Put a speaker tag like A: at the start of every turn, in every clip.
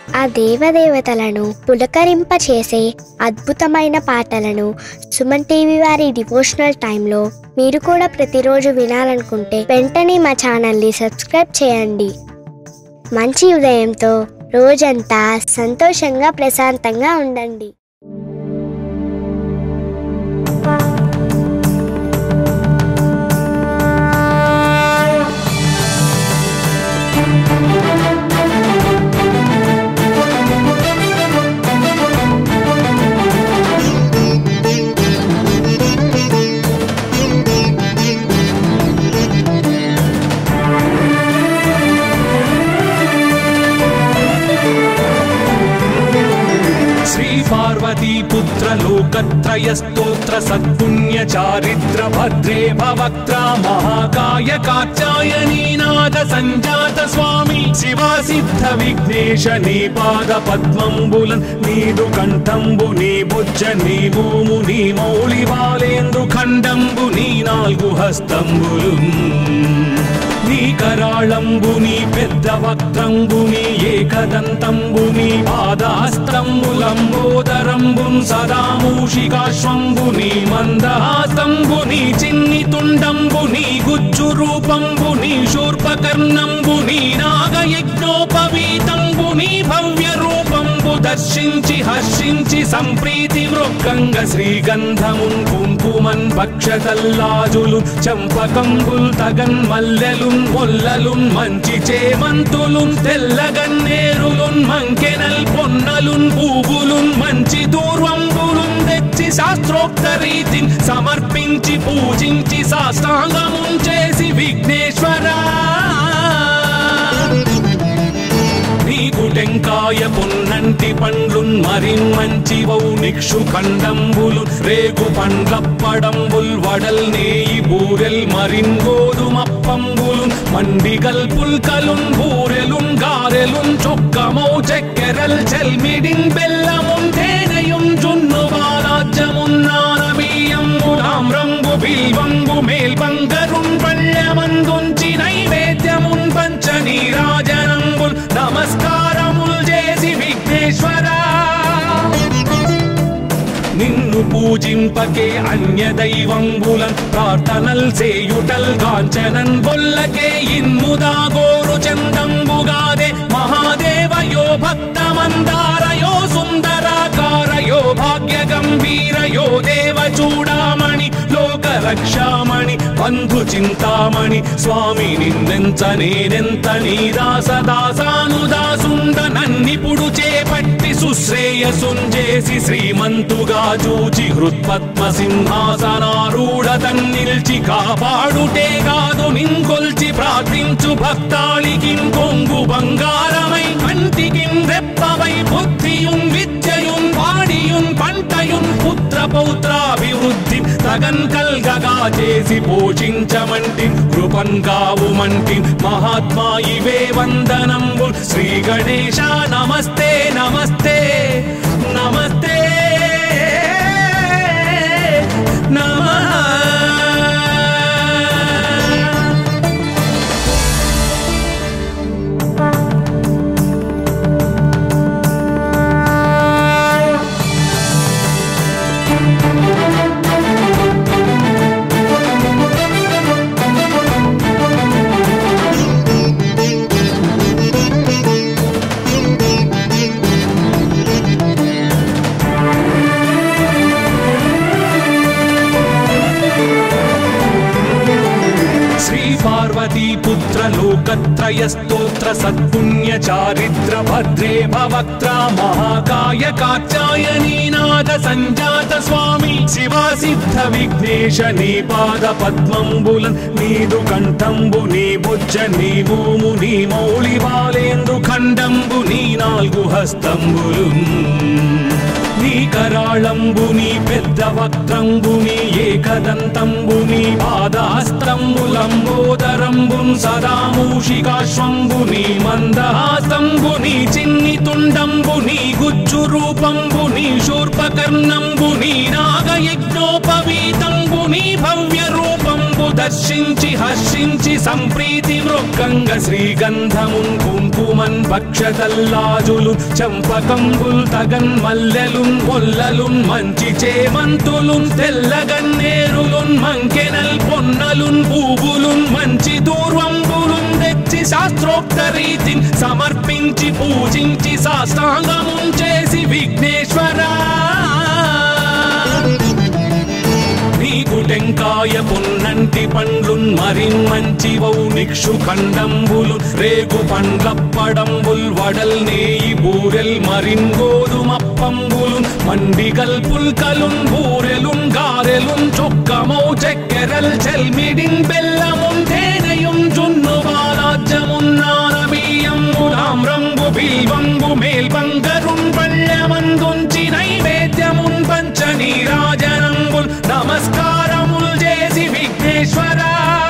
A: ఆ దేవదేవతలను పులకరింపచేసే అద్భుతమైన పాటలను సుమన్ టీవీ వారి డివోషనల్ టైంలో మీరు కూడా ప్రతిరోజు వినాలనుకుంటే వెంటనే మా ఛానల్ని సబ్స్క్రైబ్ చేయండి మంచి ఉదయంతో రోజంతా సంతోషంగా ప్రశాంతంగా ఉండండి
B: శ్రీ పార్వతీ పుత్ర లోకత్రయ స్తోత్ర సత్పుణ్య చారిత్ర భద్రే భవక్త్ర మహాకాయ కాచాయనీనాథ సంజాత స్వామి శివా సిద్ధ విఘ్నేశ నీ పాద పద్మంబులన్ నీదు కంఠంబు నీ బుజ్జ నీ భూము నీ మౌళి బాలేందు ఖండంబు నీ నాలుగు హస్తంబులు నీ కరాళంబుని పెద్ద వక్త్రంబుని ఏకదంతంబుని పాదాస్తంబులంబోదరంబున్ సదా మూషికాశ్వంబుని మందహాస్తంబుని చిన్ని తుండంబుని గుజ్జు రూపంబుని శూర్పకర్ణంబుని నాగయజ్ఞోపవీతంబుని భవ్య రూపంబు దర్శించి హర్షించి సంప్రీతి మృక్కంగ శ్రీగంధమున్ కుంకుమన్ భక్షతల్లాజులు చంపకంబుల్ తగన్ మల్లెలున్ మొల్లలున్ మంచి చేమంతులున్ తెల్లగన్నేరులున్ మంకెనల్ పొన్నలున్ పూవులున్ మంచి దూర్వంబులున్ తెచ్చి శాస్త్రోక్త రీతిని సమర్పించి పూజించి సాష్టాంగమున్ చేసి విఘ్నేశ్వరా నీకు టెంకాయ పొన్నంటి పండ్లున్ మరిన్ మంచి వౌ నిక్షు ఖండంబులు రేగు పండ్లప్పడంబుల్ వడల్ నేయి బూరెల్ మరిన్ గోధుమప్పంబులు మండిగల్ పుల్కలున్ బూరెలున్ గారెలున్ చొక్కమౌ చక్కెరల్ చెల్మిడిన్ బెల్లమున్ తేనెయున్ జున్ను బాలాజ్యమున్ నానబీయంబు తామ్రంబు బిల్వంబు మేల్బంగరున్ పళ్ళమందుంచి నైవేద్యమున్ పంచ నీరాజనంబుల్ నమస్కారముల్ చేసి విఘ్నేశ్వరా నిన్ను పూజింపకే అన్య దైవంబులన్ ప్రార్థనల్ సేయుటల్ కాంచనన్ బొల్లకే ఇన్ముదా గోరు చందంబుగాదే మహాదేవయో భక్తమందారయో సుందరాకారయో భాగ్య గంభీరయో దేవ చూడామణి లోక రక్షామణి బంధు చింతామణి స్వామి నిన్నెంత నేనెంత నీ దాస దాసానుదాసుండ నన్నిపుడు చేపట్టి సుశ్రేయసుంజేసి శ్రీమంతుగా చూచి హృత్పద్మ సింహాసనారూఢ తన్నిల్చి కాపాడుటే కాదు నింకొల్చి ప్రార్థించు భక్తాళికి కొంగు బంగారమై కంటికి రెప్పవై బుద్ధియున్ విద్యయున్ వాడియున్ పంటయున్ పుత్ర పౌత్రాభివృద్ధి తగన్ కల్గగా చేసి పోషించమంటి కృపన్ కావుమంటి మహాత్మా ఇవే వందనంబు శ్రీ గణేశ నమస్తే నమస్తే నమస్తే నమః శ్రీ పార్వతీ పుత్ర లోకత్రయ స్తోత్ర సత్పుణ్య చారిత్ర భద్రే భవక్త్ర మహాకాయ కాచాయనీనాథ సంజాత స్వామి శివా సిద్ధ విఘ్నేశ నీ పాద పద్మంబులన్ నీదు కంఠంబు నీ బుజ్జ నీ భూము నీ మౌళి బాలేందు ఖండంబు నీ నాలుగు హస్తంబులు నీ కరాళంబుని పెద్ద వక్త్రంబుని ఏకదంతంబుని పాదాస్తంబులంబోదరంబున్ సదా మూషికాశ్వంబుని మందహాసంబుని చిన్ని తుండంబుని గుజ్జు రూపంబుని శూర్పకర్ణంబుని నాగయజ్ఞోపవీతంబుని భవ్య రూపంబు రూపంబు దర్శించి హర్షించి సంప్రీతి మృక్కంగ శ్రీగంధమున్ కుంకుమన్ భక్షతల్లాజులు చంపకంబుల్ తగన్ మల్లెలున్ కొల్లలున్ మంచి చేమంతులున్ తెల్లగన్నేరులున్ మంకెనల్ పొన్నలున్ పూవులున్ మంచి దూర్వంబులున్ తెచ్చి శాస్త్రోక్త రీతిని సమర్పించి పూజించి సాష్టాంగమున్ చేసి విఘ్నేశ్వరా నీకు టెంకాయ పొన్నంటి పండ్లున్ మరిన్ మంచివౌ నిక్షు ఖండంబులు రేగు పండ్లప్పడంబుల్ వడల్ నేయి బూరెల్ మరిన్ గోధుమప్పంబులు మండి గల్పుల్కలున్ బూరెలున్ గారెలున్ చొక్కమౌ చక్కెరల్ చెల్మిడిన్ బెల్లమున్ తేనెయున్ జున్ను బాలాజ్యమున్నారబీయంబులాం రంగు బిల్వంగు మేల్బంగరున్ పళ్ళమందుంచి నైవేద్యమున్ పంచ నీరాజనంబుల్ నమస్కారముల్ చేసి విఘ్నేశ్వరా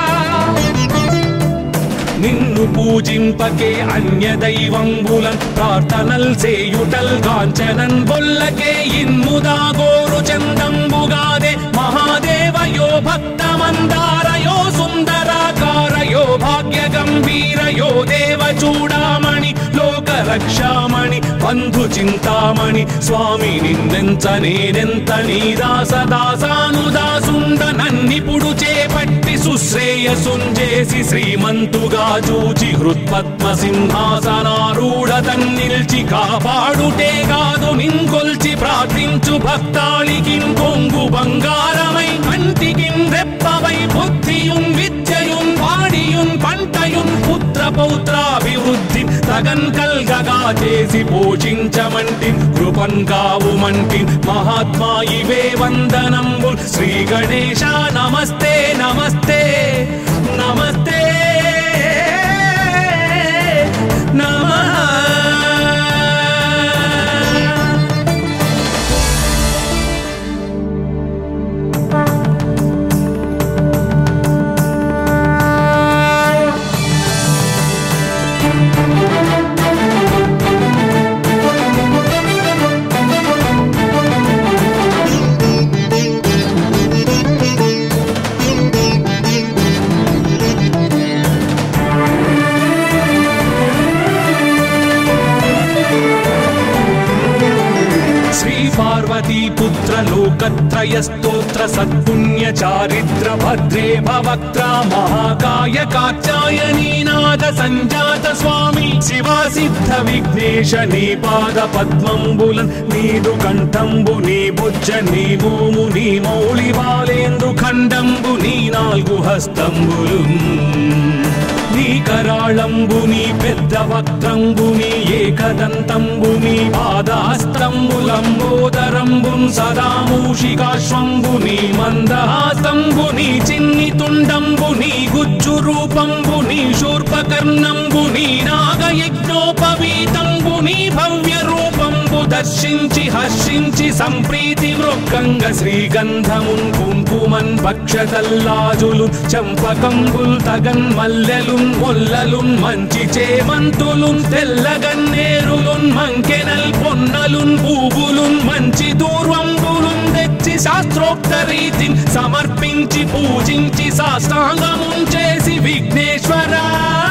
B: నిన్ను పూజింపకే అన్య దైవంబులన్ ప్రార్థనల్ సేయుటల్ కాంచనన్ బొల్లకే ఇన్ముదా గోరు చందంబుగాదే మహాదేవయో భక్తమందారయో సుందరాకారయో భాగ్య గంభీరయో దేవ చూడామణి లోక రక్షామణి బంధు చింతామణి స్వామి నిన్నెంత నేనెంత నీ దాస దాసానుదాసుండ నన్నిపుడు చేపట్టి సుశ్రేయసుంజేసి శ్రీమంతుగా చూచి హృత్పద్మ సింహాసనారూఢ తన్నిల్చి కాపాడుటే కాదు నింకొల్చి ప్రార్థించు భక్తాళికి కొంగు బంగారమై కంటికి రెప్పవై బుద్ధియున్ విద్యయున్ వాడియున్ పంటయున్ పుత్ర పౌత్రాభివృద్ధి తగన్ కల్గగా చేసి పోషించమంటి కృపన్ కావుమంటి మహాత్మా ఇవే వందనంబు శ్రీ గణేశ నమస్తే నమస్తే నమస్తే నమః శ్రీ పార్వతీ పుత్ర లోకత్రయ స్తోత్ర సత్పుణ్య చారిత్ర భద్రే భవక్త్ర మహాకాయ కాత్యాయనీ నాద సంజాత స్వామి శివా సిద్ధ విఘ్నేశ నీ పాద పద్మంబులన్ నీదు కంఠంబు నీ బుజ్జ నీ భూము నీ మౌళి బాలేందు ఖండంబు నీ నాలుగు హస్తంబులు నీ కరాళంబుని పెద్ద వక్త్రంబుని ఏకదంతంబుని పాదాస్తంబులంబోదరంబున్ సదామూషికాశ్వంబుని మందహాస్తంబుని చిన్ని తుండంబుని గుజ్జు రూపంబుని శూర్పకర్ణంబుని నాగయజ్ఞోపవీతంబుని భవ్య రూపంబు దర్శించి హర్షించి సంప్రీతి వృక్కంగ శ్రీగంధమున్ కుంకుమన్ భక్షతల్లాజులు చంపకంబుల్ తగన్ మల్లెలున్ కొల్లలున్ మంచి చేమంతులున్ తెల్లగన్నేరులున్ మంకెనల్ పొన్నలున్ పూవులున్ మంచి దూర్వంబులున్ తెచ్చి శాస్త్రోక్త రీతిని సమర్పించి పూజించి సాష్టాంగమున్ చేసి విఘ్నేశ్వరా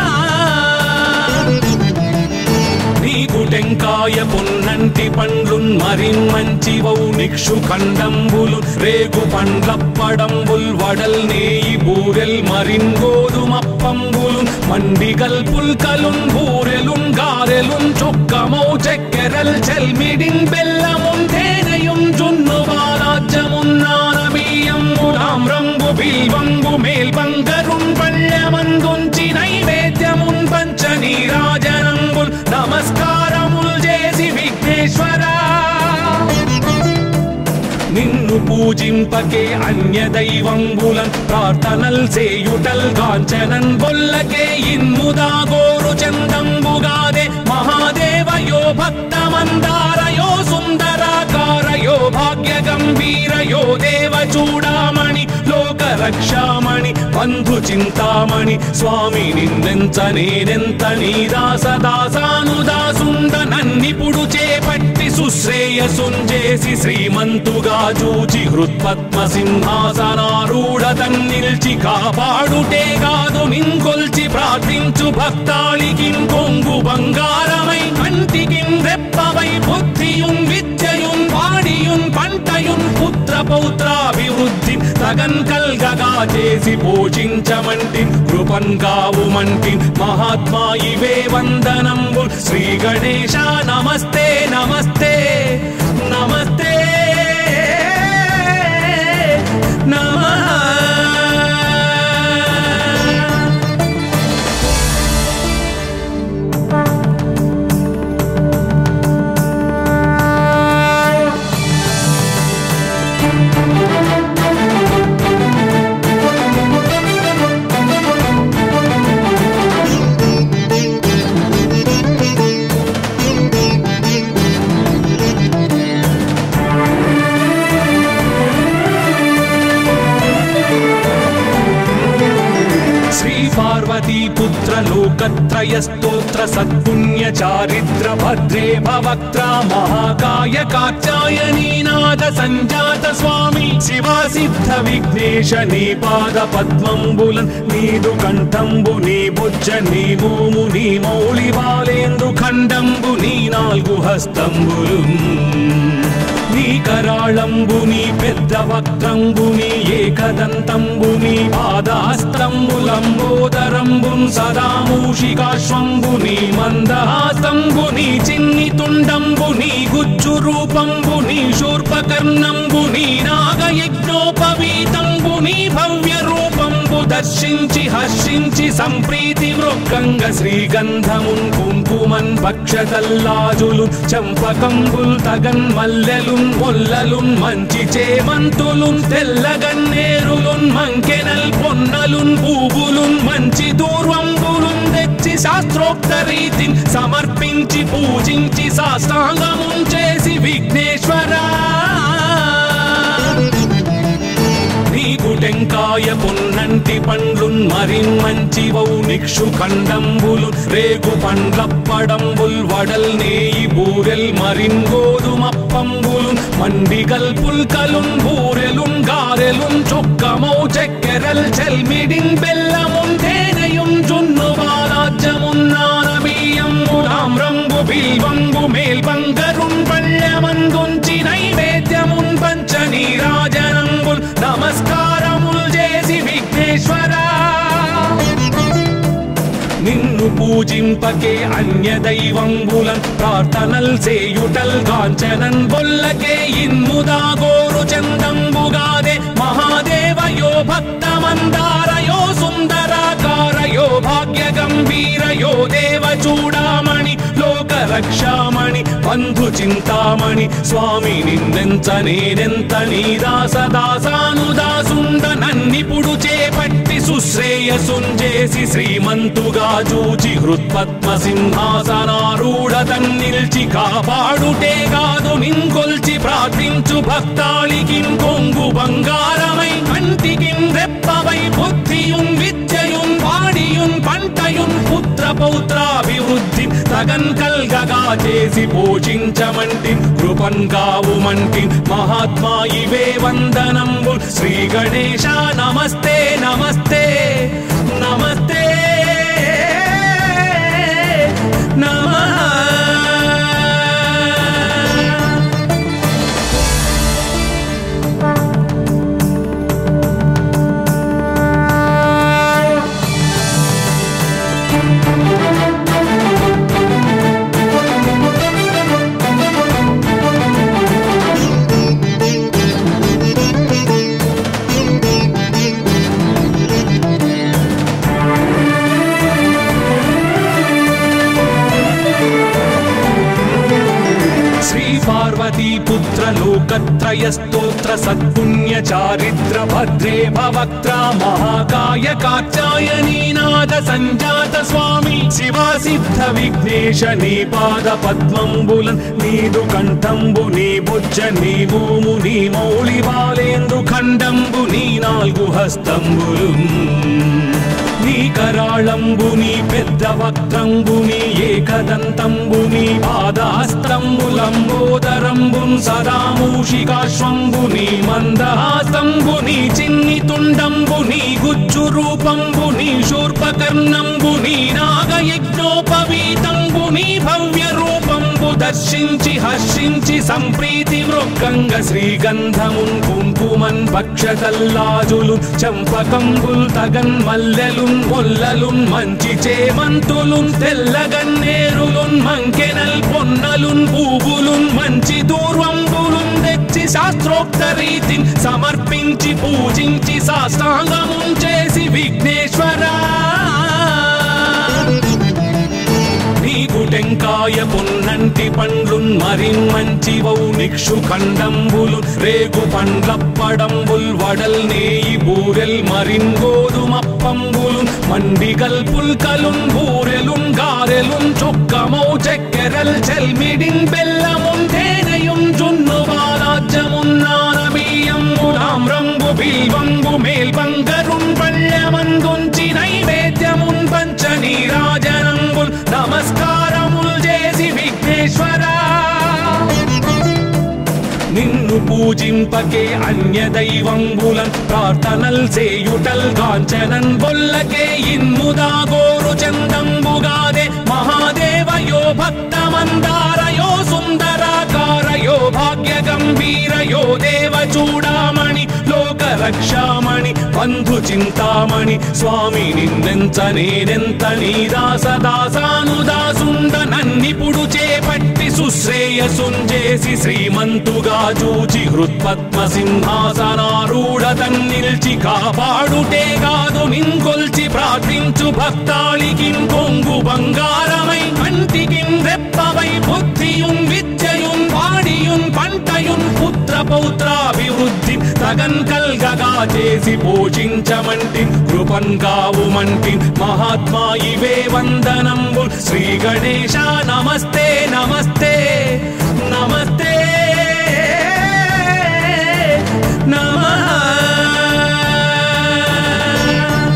B: నీకు టెంకాయ పొన్నంటి పండ్లున్ మరిన్ మంచివౌ నిక్షు ఖండంబులు రేగు పండ్లప్పడంబుల్ వడల్ నేయి బూరెల్ మరిన్ గోధుమప్పంబులు మండి గల్పుల్కలున్ బూరెలున్ గారెలున్ చొక్కమౌ చక్కెరల్ చెల్మిడిన్ బెల్లమున్ తేనెయున్ జున్ను బాలాజ్యమున్నారబీయంబులాం రంగు బిల్వంగు మేల్బంగరున్ పళ్ళమందుంచి నైవేద్యమున్ పంచ నీరాజనంబుల్ నమస్కారముల్ చేసి విఘ్నేశ్వరా నిన్ను పూజింపకే అన్య దైవంబులన్ ప్రార్థనల్ సేయుటల్ కాంచనన్ బొల్లకే ఇన్ముదా గోరు చందంబుగాదే మహాదేవయో భక్తమందారయో సుందరాకారయో భాగ్య గంభీరయో దేవ చూడామణి లోక రక్షామణి బంధు చింతామణి స్వామి నిన్నెంత నేనెంత నీ దాస దాసానుదాసుండ నన్నిపుడు చేపట్టి సుశ్రేయ సుశ్రేయసుంజేసి శ్రీమంతుగా చూచి హృత్పద్మ సింహాసనారూఢతన్ నిల్చి కాపాడుటే కాదు నింకొల్చి ప్రార్థించు భక్తాళికి కొంగు బంగారమై కంటికి రెప్పవై బుద్ధియుం విద్యయుం వాడియుం పంటయుం పుత్ర పౌత్రాభివృద్ధి తగన్ కల్గగా చేసి పోషించమంటి కృపన్ కావుమంటి మహాత్మా ఇవే వందనంబు శ్రీ గణేశ నమస్తే నమస్తే నమస్తే నమః శ్రీ పార్వతీ పుత్ర లోకత్రయ స్తోత్ర సత్పుణ్య చారిత్ర భద్రే భవక్త్ర మహాకాయ కాచాయనీనాథ సంజాత స్వామి శివా సిద్ధ విఘ్నేశ నీ పాద పద్మంబులన్ నీదు కంఠంబు నీ బుజ్జ నీ భూము నీ మౌళి బాలేందు ఖండంబు నీ నాలుగు హస్తంబులు నీ కరాళంబుని పెద్ద వక్త్రంబుని ఏకదంతంబుని పాదాస్తంబులంబోదరంబున్ సదా మూషికాశ్వంబుని మందహాస్తంబుని చిన్ని తుండంబుని గుజ్జు రూపంబుని శూర్పకర్ణంబుని నాగయజ్ఞోపవీతంబుని భవ్య రూపంబు దర్శించి హర్షించి సంప్రీతి వృక్కంగ శ్రీగంధమున్ కుంకుమన్ భక్షతల్లాజులు చంపకంబుల్ తగన్ మల్లెలున్ మొల్లలున్ మంచి చేమంతులున్ తెల్లగన్నేరులున్ మంకెనల్ పొన్నలున్ పూవులున్ మంచి దూర్వంబులున్ తెచ్చి శాస్త్రోక్త రీతిని సమర్పించి పూజించి సాష్టాంగమున్ చేసి విఘ్నేశ్వరా నీకు టెంకాయ పొన్నంటి పండ్లున్ మరిన్ మంచి వౌ నిక్షు ఖండంబులు రేగు పండ్లప్పడంబుల్ వడల్ నేయి బూరెల్ మరిన్ గోధుమప్పంబులు మండిగల్ పుల్కలున్ బూరెలున్ గారెలున్ చొక్కమౌ చెక్కెరల్ చెల్మిడిన్ బెల్లమున్ తేనెయున్ జున్ను బాలాజ్యమున్ నానబీయంబులాం రంగు బిల్వంబు మేల్బంగరున్ పళ్ళమందుంచి నైవేద్యమున్ పంచ నీరాజనంబుల్ నమస్కారముల్ చేసి విఘ్నేశ్వరా నిన్ను పూజింపకే అన్య దైవంబులన్ ప్రార్థనల్ సేయుటల్ కాంచనన్ బొల్లకే ఇన్ముదా గోరు చందంబుగాదే మహాదేవయో భక్తమందారయో సుందరాకారయో భాగ్య గంభీరయో దేవ చూడామణి లోక రక్షామణి బంధు చింతామణి స్వామి నిన్నెంత నేనెంత నీ దాస దాసానుదాసుండ నన్నిపుడు చేపట్టి సుశ్రేయసుంజేసి శ్రీమంతుగా చూచి హృత్పద్మ సింహాసనారూఢతన్ నిల్చి కాపాడుటే కాదు నింకొల్చి ప్రార్థించు భక్తాళికి కొంగు బంగారమై కంటికి రెప్పవై బుద్ధియుం విద్యయుం వాడియుం పంటయుం పుత్ర పౌత్రాభివృద్ధి తగన్ కల్గగా చేసి పోషించమంటి కృపన్ కావుమంటి మహాత్మా ఇవే వందనంబు శ్రీ గణేశ నమస్తే నమస్తే నమస్తే నమః శ్రీ పార్వతీ పుత్ర లోకత్రయ స్తోత్ర సత్పుణ్య చారిత్ర భద్రే భవక్త్ర మహాకాయ కాచాయనీనాథ సంజాత స్వామి శివా సిద్ధ విఘ్నేశ నీ పాద పద్మంబులన్ నీదు కంఠంబు నీ బుజ్జ నీ భూము నీ మౌళి బాలేందు ఖండంబు నీ నాలుగు హస్తంబులు నీ కరాళంబుని పెద్ద వక్త్రంబుని ఏకదంతంబుని పాదాస్తంబులంబోదరంబున్ సదా మూషికాశ్వంబుని మందహాస్తంబుని చిన్ని తుండంబుని గుజ్జు రూపంబుని శూర్పకర్ణంబుని నాగయజ్ఞోపవీతంబుని భవ్య రూపంబు దర్శించి హర్షించి సంప్రీతి వృక్కంగ శ్రీగంధమున్ కుంకుమన్ భక్షతల్లాజులు చంపకంబుల్ తగన్ మల్లెలున్ మొల్లలున్ మంచి చేమంతులున్ తెల్లగన్నేరులున్ మంకెనల్ పొన్నలున్ పూవులున్ మంచి దూర్వంబులున్ తెచ్చి శాస్త్రోక్త రీతిని సమర్పించి పూజించి సాష్టాంగమున్ చేసి విఘ్నేశ్వరా నీకు టెంకాయ పొన్నంటి పండ్లున్ మరిన్ మంచి వౌ నిక్షు ఖండంబులు రేగు పండ్లప్పడంబుల్ వడల్ నేయి బూరెల్ మరిన్ గోధుమప్పంబులు మండిగల్ పుల్కలున్ బూరెలున్ గారెలున్ చొక్కమౌ చెక్కెరల్ చెల్మిడిన్ బెల్లమున్ తేనెయున్ జున్ను బాలాజ్యమున్నానబీయంబులాం రంగు బిల్వంబు మేల్బంగరున్ పళ్ళమందుంచి నైవేద్యమున్ పంచ నీరాజనంబుల్ నమస్కారముల్ చేసి విఘ్నేశ్వరా నిన్ను పూజింపకే అన్య దైవంబులన్ ప్రార్థనల్ సేయుటల్ కాంచనన్ బొల్లకే ఇన్ముదా గోరు చందంబుగాదే మహాదేవయో భక్తమందారయో సుందరాకారయో భాగ్య గంభీరయో దేవ చూడామణి లోక రక్షామణి బంధు చింతామణి స్వామి నిన్నెంత నేనెంత నీ దాస దాసానుదాసుండ నన్నిపుడు చేపట్టి సుశ్రేయసుంజేసి శ్రీమంతుగా చూచి హృత్పద్మ సింహాసనారూఢ తన్నిల్చి కాపాడుటే కాదు నింకొల్చి ప్రార్థించు భక్తాళికి కొంగు బంగారమై కంటికి రెప్పవై బుద్ధియుం విద్యయుం వాడియుం పంటయుం పుత్ర పౌత్రాభివృద్ధి తగన్ కల్గగా చేసి పోషించమంటి కృపన్ కావుమంటి మహాత్మా ఇవే వందనంబు శ్రీ గణేశ నమస్తే నమస్తే నమస్తే నమః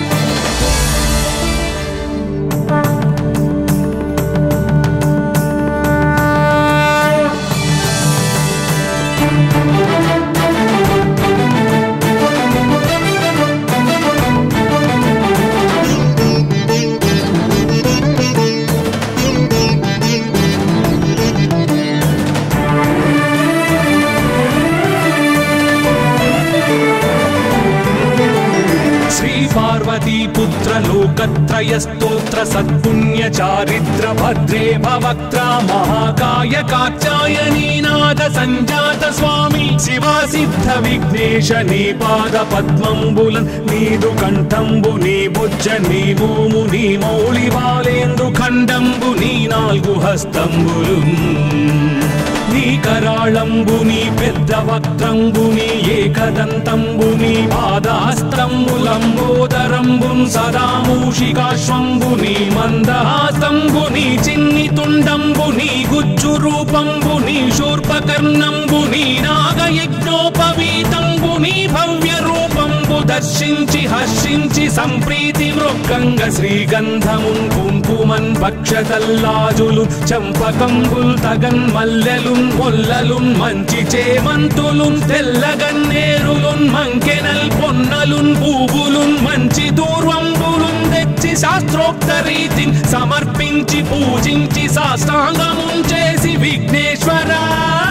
B: శ్రీ పార్వతీ పుత్ర లోకత్రయ స్తోత్ర సత్పుణ్య చారిత్ర భద్రే భవక్త్ర మహాకాయ కాచాయనీనాథ సంజాత స్వామి శివా సిద్ధ విఘ్నేశ నీ పాద పద్మంబులన్ నీదు కంఠంబు నీ బుజ్జ నీ భూము నీ మౌళి బాలేందు ఖండంబు నీ నాలుగు హస్తంబులు నీ కరాళంబుని పెద్ద వక్త్రంబుని ఏకదంతంబుని పాదాస్తంబులంబోదరంబున్ సదా మూషికాశ్వంబుని మందహాస్తంబుని చిన్ని తుండంబుని గుజ్జు రూపంబుని శూర్పకర్ణంబుని నాగయజ్ఞోపవీతంబుని భవ్య రూపంబు దర్శించి హర్షించి సంప్రీతి వృక్కంగ శ్రీగంధమున్ కుంకుమన్ భక్షతల్లాజులు చంపకంబుల్ తగన్ మల్లెలున్ మొల్లలున్ మంచి చేమంతులున్ తెల్లగన్నేరులున్ మంకెనల్ పొన్నలున్ పూవులున్ మంచి దూర్వంబులున్ తెచ్చి శాస్త్రోక్త రీతిని సమర్పించి పూజించి సాష్టాంగమున్ చేసి విఘ్నేశ్వరా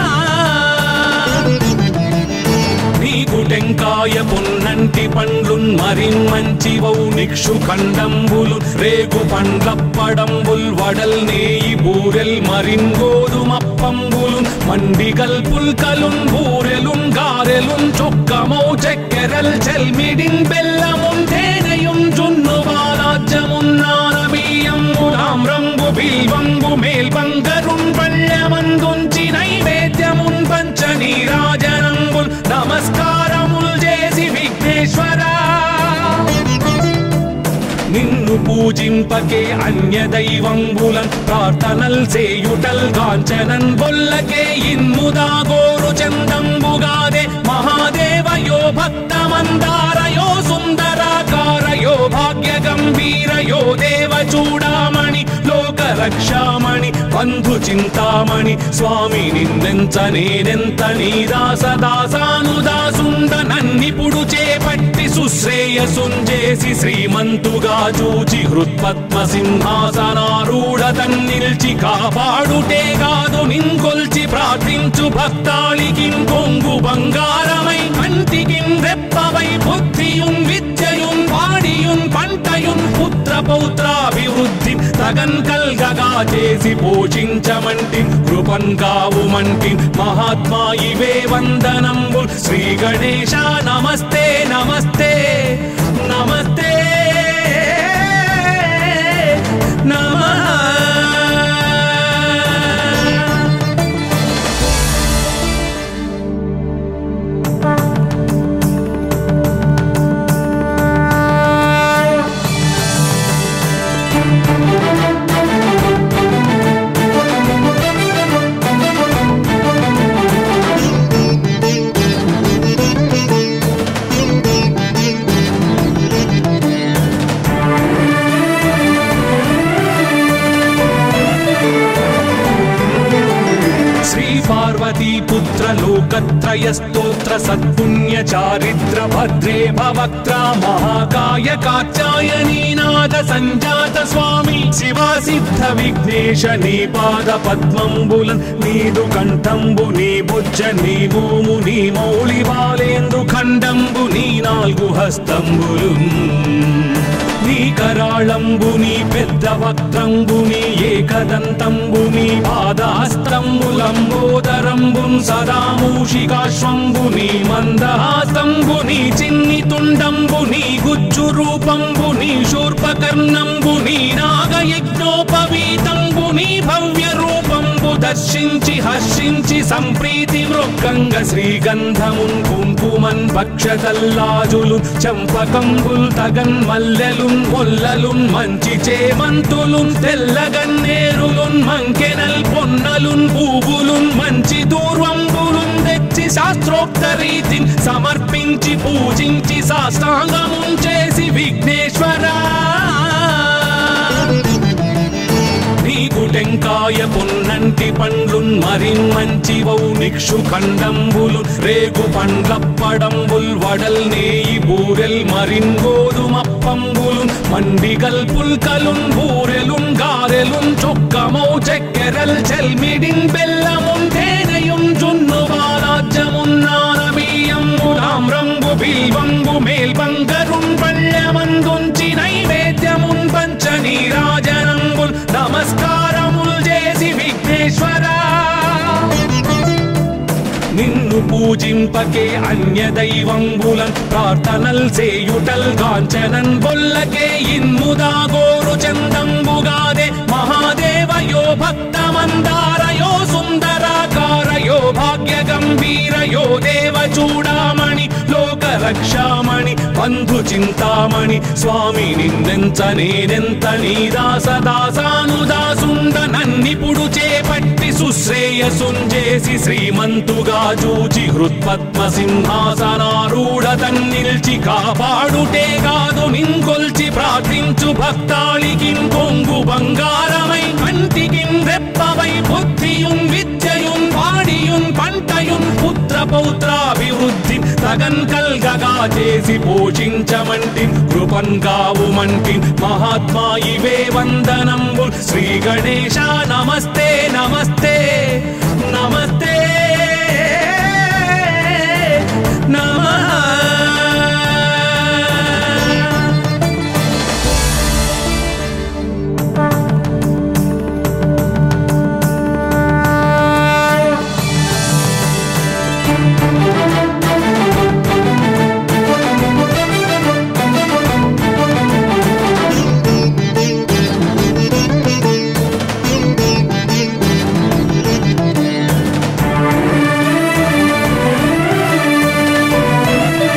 B: నీకు టెంకాయ పొన్నంటి పండ్లున్ మరిన్ మంచి వౌ నిక్షు ఖండంబులు రేగు పండ్లప్పడంబుల్ వడల్ నేయి బూరెల్ మరిన్ గోధుమప్పంబులు మండిగల్ పుల్కలున్ బూరెలున్ గారెలున్ చొక్కమౌ చెక్కెరల్ చెల్మిడిన్ బెల్లమున్ తేనెయుం జున్ను బాలాజ్యమున్నానబీయంబులాం రంగు బిల్వంబు మేల్బంగరున్ పళ్ళమందుంచి నైవేద్యమున్ పంచ నీరాజనంబుల్ నమస్కారముల్ చేసి విఘ్నేశ్వరా నిన్ను పూజింపకే అన్య దైవంబులన్ ప్రార్థనల్ సేయుటల్ కాంచనన్ బొల్లకే ఇన్ముదా గోరు చందంబుగాదే మహాదేవయో భక్తమందారయో సుందరాకార कारयो भाग्य गम्भीरयो देव चूडामणि लोक రక్షామణి బంధు చింతామణి స్వామి నిన్నెంత నేనెంత నీ దాస దాసానుదాసుండ నన్నిపుడు చేపట్టి సుశ్రేయసుంజేసి శ్రీమంతుగా చూచి హృత్పద్మ సింహాసనారూఢ తన్నిల్చి కాపాడుటే కాదు నింకొల్చి ప్రార్థించు భక్తాళికి కొంగు బంగారమై కంటికి రెప్పవై బుద్ధియుం విద్యయుం వాడియుం పంటయుం పుత్ర పౌత్రాభివృద్ధి తగన్ కల్గగా చేసి పోషించమంటి కృపన్ కావుమంటి మహాత్మా ఇవే వందనంబు శ్రీ గణేశ నమస్తే నమస్తే నమస్తే నమః శ్రీ పార్వతీ పుత్ర లోకత్రయ స్తోత్ర సత్పుణ్య చారిత్ర భద్రే భవక్త్ర మహాకాయ కాచాయనీనాథ సంజాత స్వామి శివా సిద్ధ విఘ్నేశ నీ పాద పద్మంబులన్ నీదు కంఠంబు నీ బుజ్జ నీ భూము నీ మౌళి బాలేందు ఖండంబు నీ నాలుగు హస్తంబులు నీ కరాళంబుని పెద్ద వక్త్రంబుని ఏకదంతంబుని పాదాస్తంబులంబోదరంబున్ సదా మూషికాశ్వంబుని మందహాస్తంబుని చిన్ని తుండంబుని గుజ్జు రూపంబుని శూర్పకర్ణంబుని నాగయజ్ఞోపవీతంబుని భవ్య రూపంబు దర్శించి హర్షించి సంప్రీతి మృక్కంగ శ్రీగంధమున్ కుంకుమన్ భక్షతల్లాజులు చంపకంబుల్ తగన్ మల్లెలున్ మొల్లలున్ మంచి చేమంతులున్ తెల్లగన్నేరులున్ మంకెనల్ పొన్నలున్ పూవులున్ మంచి దూర్వంబులున్ తెచ్చి శాస్త్రోక్త రీతిని సమర్పించి పూజించి సాష్టాంగమున్ చేసి విఘ్నేశ్వరా నీకు టెంకాయ పొన్నంటి పండ్లున్ మరిన్ మంచివౌ నిక్షు ఖండంబులు రేగు పండ్లప్పడంబుల్ వడల్ నేయి బూరెల్ మరిన్ గోధుమప్పంబులు మండిగల్ పుల్కలున్ బూరెలున్ గారెలున్ చొక్కమౌ చక్కెరల్ చెల్మిడిన్ బెల్లమున్ తేనెయున్ జున్ను బాలాజ్యమున్నానబీయంబులాం రంగు బిల్వంబు మేల్బంగరున్ పళ్ళమందుంచి నైవేద్యమున్ పంచ నీరాజనంబుల్ నమస్కారముల్ చేసి విఘ్నేశ్వరా నిన్ను పూజింపకే అన్య దైవంబులన్ ప్రార్థనల్ సేయుటల్ కాంచనన్ బొల్లకే ఇన్ముదా గోరు చందంబుగాదే మహాదేవయో భక్తమందారయో సుందరాకారయో భాగ్య గంభీరయో దేవ చూడామణి లోక రక్షామణి బంధు చింతామణి స్వామి నిన్నెంత నేనెంత నీ దాస దాసానుదాసుండ నన్నిపుడు చేపట్టి సుశ్రేయసుంజేసి శ్రీమంతుగా చూచి హృత్పద్మ సింహాసనారూఢ తన్నిల్చి కాపాడుటే కాదు నింకొల్చి ప్రార్థించు భక్తాళికి కొంగు బంగారమై కంటికి రెప్పవై బుద్ధియుం విద్యయుం వాడియుం పంటయుం పుత్ర పౌత్రాభివృద్ధి తగన్ కల్గగా చేసి పోషించమంటి కృపన్ కావుమంటి మహాత్మా ఇవే వందనంబు శ్రీ గణేశ నమస్తే నమస్తే నమస్తే నమః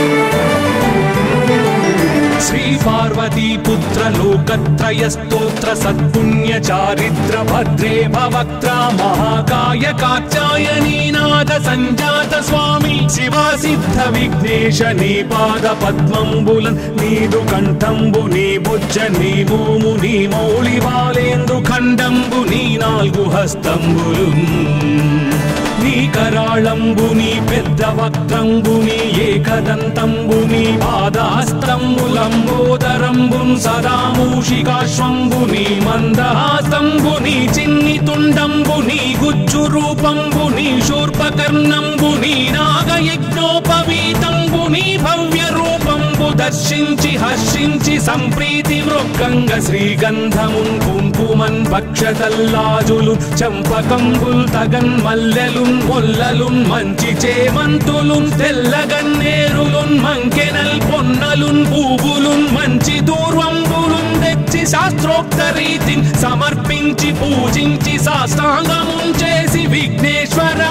B: శ్రీ పార్వతీ పుత్ర లోకత్రయ స్తోత్ర సత్పుణ్య చారిత్ర భద్రే భవక్త్ర మహాకాయ కాచాయనీ నాద సంజాత స్వామి శివా సిద్ధ విఘ్నేశ నీ పాద పద్మంబులన్ నీదు కంఠంబు నీ బుజ్జ నీ మోము నీ మౌళి బాలేందు ఖండంబు నీ నాలుగు హస్తంబులు నీ కరాళంబు నీ పెద్ద వక్త్రంబు నీ ఏకదంతంబు నీ పాదాస్తంబులంబోదరంబు సదా మూషికాశ్వంబు నీ మందహాసంబు నీ చిన్ని తుండంబు నీ గుజ్జు రూపంబు నీ శూర్పకర్ణంబు నీ నాగయజ్ఞోపవీతంబు నీ భవ్య రూపంబు దర్శించి హర్షించి సంప్రీతి మృక్కంగ శ్రీగంధమున్ కుంకుమన్ భక్షతల్లాజులు చంపకంబుల్ తగన్ మల్లెలున్ మొల్లలున్ మంచి చేమంతులున్ తెల్లగన్నేరులున్ మంకెనల్ పొన్నలున్ పూవులున్ మంచి దూర్వంబులున్ తెచ్చి శాస్త్రోక్త రీతిని సమర్పించి పూజించి సాష్టాంగమున్ చేసి విఘ్నేశ్వరా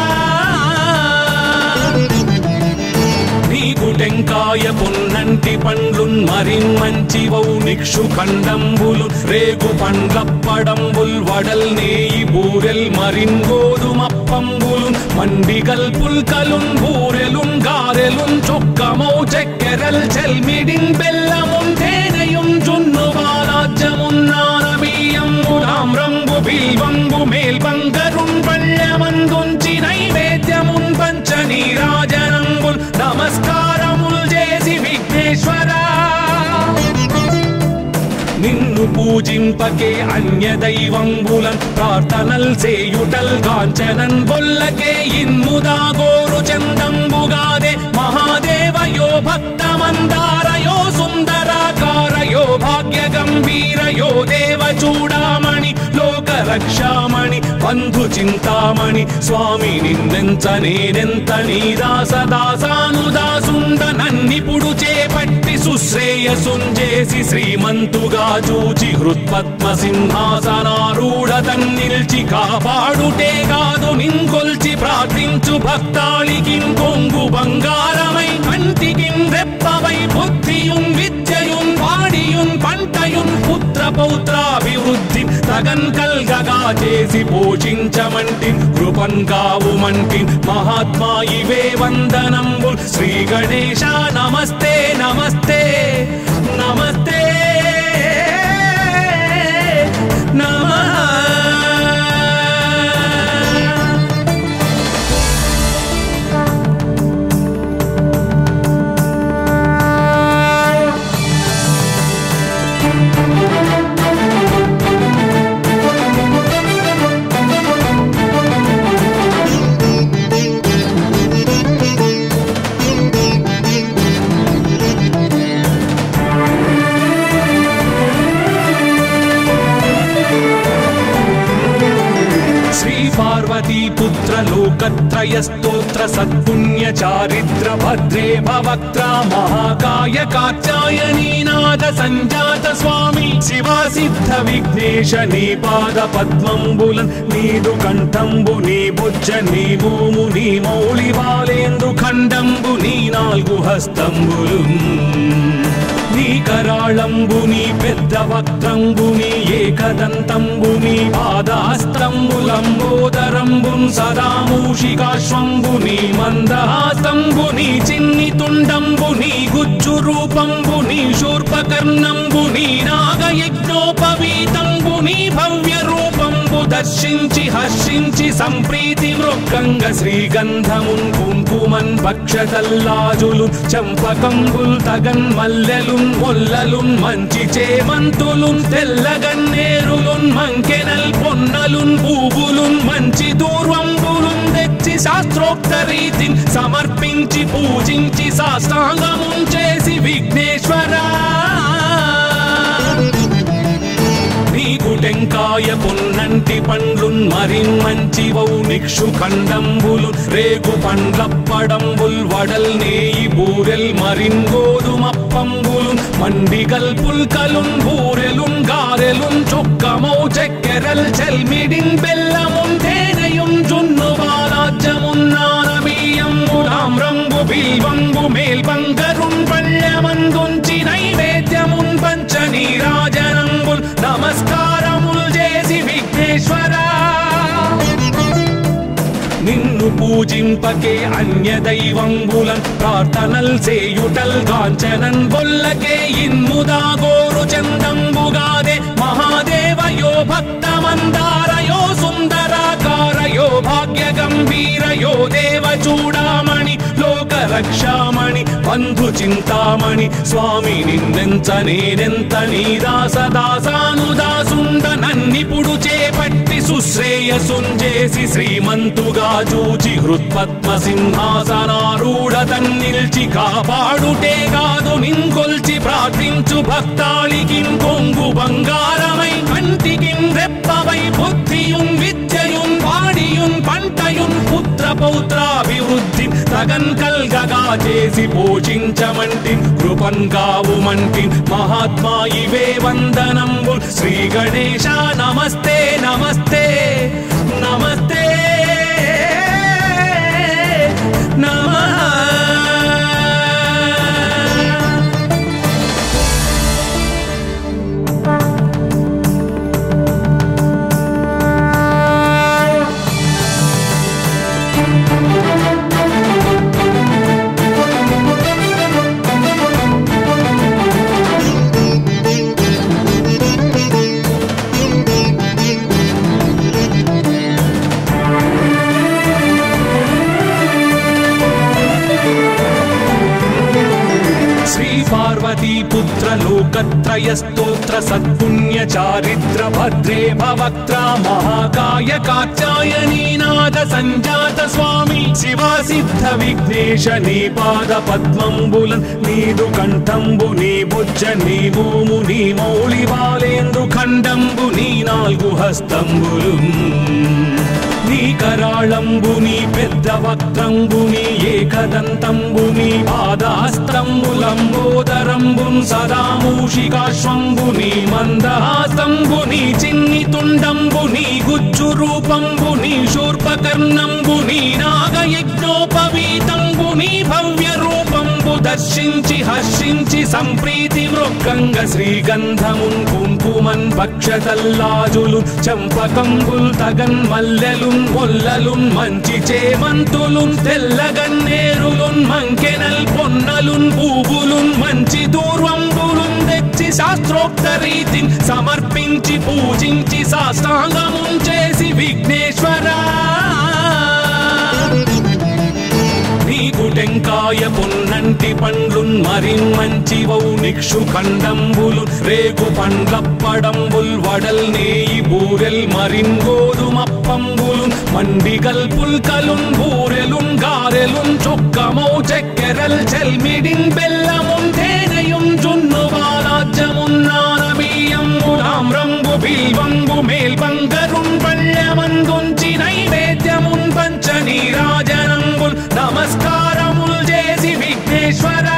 B: నీకు టెంకాయ పొన్నంటి పండ్లున్ మరి మంచివౌ నిక్షు ఖండంబులు రేగు పండ్లప్పడంబుల్ వడల్ నేయి బూరెల్ మరిన్ గోధుమప్పంబులు మండిగల్ పుల్కలున్ బూరెలున్ గారెలున్ చొక్కమౌ చెక్కెరల్ చెల్మిడిన్ బెల్లమున్ తేనెయున్ జున్ను బాలాజ్యమున్నానబీయంబులాం రంగు బిల్వంబు మేల్బంగరున్ పళ్ళమందుంచి నైవేద్యమున్ పంచ నీరాజనంబుల్ నమస్కారముల్ చేసి విఘ్నేశ్వరా నిన్ను పూజింపకే అన్య దైవంబులన్ ప్రార్థనల్ సేయుటల్ కాంచనన్ బొల్లకే ఇన్ముదా గోరు చందంబుగాదే మహాదేవయో భక్తమందారయో సుందరాకారయో భాగ్య గంభీరయో దేవ చూడామణి లోక రక్షామణి బంధు చింతామణి స్వామి నిన్నెంత నేనెంత నీ దాస దాసానుదాసుండ నన్నిపుడు చేపట్టి సుశ్రేయసుంజేసి శ్రీమంతుగా చూచి హృత్పద్మ సింహాసనారూఢ తన్నిల్చి కాపాడుటే కాదు నింకొల్చి ప్రార్థించు భక్తాళికి కొంగు బంగారమై కంటికి రెప్పవై బుద్ధియుం విద్యయుం వాడియుం పంటయుం పుత్ర పౌత్రాభివృద్ధి తగన్ కల్గగా చేసి పోషించమంటి కృపన్ కావుమంటి మహాత్మా ఇవే వందనంబు శ్రీ గణేశ నమస్తే నమస్తే నమస్తే నమః శ్రీ పార్వతీ పుత్ర లోకత్రయ స్తోత్ర సత్పుణ్య చారిత్ర భద్రే భవక్త్ర మహాకాయ కాచాయనీ నాద సంజాత స్వామి శివా సిద్ధ విఘ్నేశ నీ పాద పద్మంబులన్ నీదు కంఠంబు నీ బుజ్జ నీ భూము నీ మౌళి బాలేందు ఖండంబు నీ నాలుగు హస్తంబులు నీ కరాళంబు నీ పెద్ద వక్త్రంబు నీ ఏకదంతంబు నీ పాదాస్తంబులంబోదరంబు సదా మూషికాశ్వంబు నీ మందహాసంబు నీ చిన్ని తుండంబు నీ గుజ్జు రూపంబు నీ శూర్పకర్ణంబు నీ నాగయజ్ఞోపవీతంబు నీ భవ్య రూపంబు దర్శించి హర్షించి సంప్రీతి మృక్కంగ శ్రీగంధమున్ కుంకుమన్ భక్షతల్లాజులు చంపకంబుల్ తగన్ మల్లెలున్ మొల్లలున్ మంచి చేమంతులున్ తెల్లగన్నేరులున్ మంకెనల్ పొన్నలున్ పూవులున్ మంచి దూర్వంబులున్ తెచ్చి శాస్త్రోక్త రీతిని సమర్పించి పూజించి సాష్టాంగమున్ చేసి విఘ్నేశ్వరా నీకు టెంకాయ పొన్నంటి పండ్లున్ మరి మంచివౌ నిక్షు ఖండంబులు రేగు పండ్లప్పడంబుల్ వడల్ నేయి బూరెల్ మరిన్ గోధుమప్పంబులు మండిగల్ పుల్కలున్ బూరెలున్ గారెలున్ చొక్కమౌ చెక్కెరల్ చెల్మిడిన్ బెల్లమున్ తేనెయుం జున్ను బాలాజ్యమున్నానబీయంబులాం రంగు బిల్వంబు మేల్బంగరున్ పళ్ళమందుంచి నైవేద్యమున్ పంచ నీరాజనంబుల్ నమస్కారం పూజింపకే అన్య దైవంబులన్ ప్రార్థనల్ సేయుటల్ కాంచనన్ బొల్లకే ఇన్ముదా గోరు చందంబుగాదే మహాదేవయో భక్తమందారయో సుందరాకారయో భాగ్య గంభీరయో దేవ చూడామణి లోక రక్షామణి బంధు చింతామణి స్వామి నిన్నెంత నేనెంత నీ దాస దాసానుదాసుండ నన్నిపుడు చేపట్టి సుశ్రేయసుంజేసి శ్రీమంతుగా చూచి హృత్పద్మ సింహాసనారూఢ తన్నిల్చి కాపాడుటే కాదు నింకొల్చి ప్రార్థించు భక్తాళికి కొంగు బంగారమై కంటికి రెప్పవై బుద్ధియుం విద్యయుం వాడియుం పంటయుం పుత్ర పౌత్రాభివృద్ధి తగన్ కల్గగా చేసి పోషించమంటి కృపన్ కావుమంటి మహాత్మా ఇవే వందనంబు శ్రీ గణేశ నమస్తే నమస్తే నమస్తే నమః శ్రీ పార్వతీ పుత్ర లోకత్రయ స్తోత్ర సత్పుణ్య చారిత్ర భద్రే భవక్త్ర మహాకాయ కాచాయనీనాథ సంజాత స్వామి శివ సిద్ధ విఘ్నేశ నీ పాద పద్మంబులన్ నీదు కంఠంబు నీ బుజ్జ నీ భూము నీ మౌళి బాలేందు ఖండంబు నీ నాలుగు హస్తంబులు నీ కరాళంబు నీ పెద్ద వక్త్రంబు నీ ఏకదంతంబు నీ పాదాస్తంబులంబోదరంబు సదా మూషికాశ్వంబు నీ మందహాసంబు నీ చిన్ని తుండంబు నీ గుజ్జు రూపంబు నీ శూర్పకర్ణంబు నీ నాగయజ్ఞోపవీతంబు నీ భవ్య రూపంబు దర్శించి హర్షించి సంప్రీతి మృక్కంగ శ్రీగంధమున్ కుంకుమన్ భక్షతల్లాజులు చంపకంబుల్ తగన్ మల్లెలున్ మొల్లలున్ మంచి చేమంతులున్ తెల్లగన్నేరులున్ మంకెనల్ పొన్నలున్ పూవులున్ మంచి దూర్వంబులున్ తెచ్చి శాస్త్రోక్త రీతిని సమర్పించి పూజించి సాష్టాంగమున్ చేసి విఘ్నేశ్వరా నీకు టెంకాయ పొన్నంటి పండ్లున్ మరిన్ మంచివౌ నిక్షు ఖండంబులు రేగు పండ్లప్పడంబుల్ వడల్ నేయి బూరెల్ మరిన్ గోధుమప్పంబులు మండిగల్ పుల్కలున్ బూరెలున్ గారెలున్ చొక్కమౌ చెక్కెరల్ చెల్మిడిన్ బెల్లమున్ తేనెయున్ జున్ను బాలాజ్యమున్నానబీయంబులాం రంగు బిల్వంబు మేల్బంగరున్ పళ్ళమందుంచి నైవేద్యమున్ పంచ నీరాజనంబుల్ నమస్కారముల్ చేసి విఘ్నేశ్వరా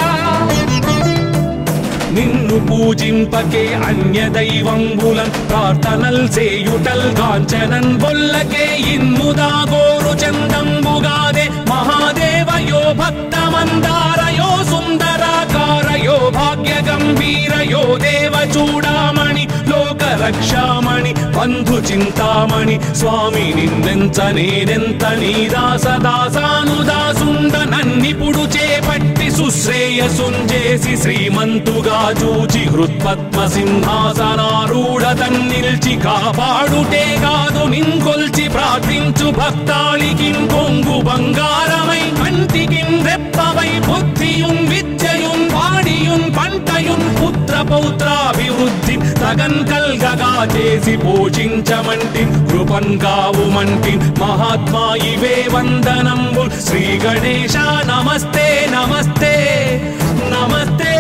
B: నిన్ను పూజింపకే అన్య దైవంబులన్ ప్రార్థనల్ సేయుటల్ కాంచనన్ బొల్లకే ఇన్ముదా గోరు చందంబుగాదే మహాదేవయో భక్తమందారయో సుందరాకారయో భాగ్య గంభీరయో దేవ చూడామణి లోక రక్షామణి బంధు చింతామణి స్వామి నిన్నెంత నేనెంత నీ దాస దాసానుదాసుండ నన్నిపుడు చేపట్టి సుశ్రేయసుంజేసి శ్రీమంతుగా చూచి హృత్పద్మ సింహాసనారూఢ తన్నిల్చి కాపాడుటే కాదు నింకొల్చి ప్రార్థించు భక్తాళికి కొంగు బంగారమై కంటికి రెప్పవై బుద్ధియుం విద్యయుం వాడియుం పంటయుం పుత్ర పౌత్రాభివృద్ధి తగన్ కల్గగా చేసి పోషించమంటి కృపన్ కావుమంటి మహాత్మా ఇవే వందనంబు శ్రీ గణేశ నమస్తే నమస్తే నమస్తే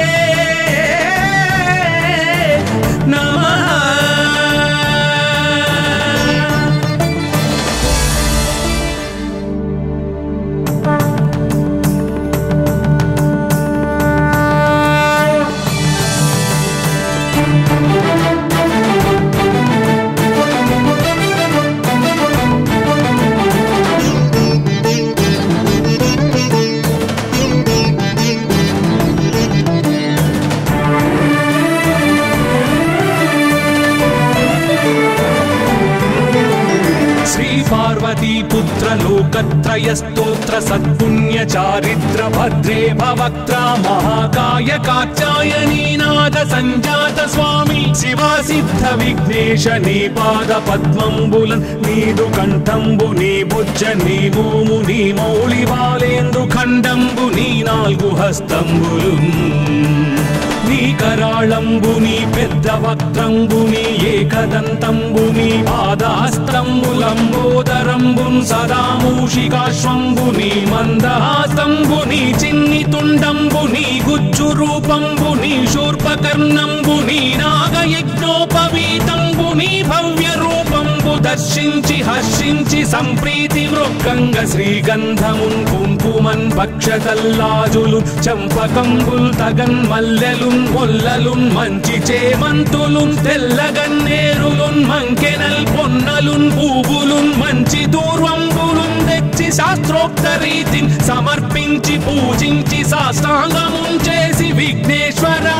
B: నమః పార్వతీ పుత్ర లోకత్రయ స్తోత్ర సత్పుణ్య చారిత్ర భద్రే భవక్త్ర మహాకాయ కాచాయనీనాథ సంజాత స్వామి శివా సిద్ధ విఘ్నేశ నీ పాద పద్మంబులన్ నీదు కంఠంబు నీ బుజ్జ నీ మోము నీ మౌళి బాలేందు ఖండంబు నీ నాలుగు హస్తంబులు నీ కరాళంబుని పెద్ద వక్త్రంబుని ఏకదంతంబుని పాదాస్త్రంబులంబోదరంబున్ సదా మూషికాశ్వంబుని మందహాసంబుని చిన్ని తుండంబుని గుజ్జు రూపంబుని శూర్పకర్ణంబుని నాగయజ్ఞోపవీతంబుని భవ్య రూపంబు దర్శించి హర్షించి సంప్రీతి వృక్కంగ శ్రీగంధమున్ కుంకుమన్ భక్షతల్లాజులు చంపకంబుల్ తగన్ మల్లెలున్ మొల్లలున్ మంచి చేమంతులున్ తెల్లగన్నేరులున్ మంకెనల్ పొన్నలున్ పూవులున్ మంచి దూర్వంబులున్ తెచ్చి శాస్త్రోక్త రీతిని సమర్పించి పూజించి సాష్టాంగమున్ చేసి విఘ్నేశ్వరా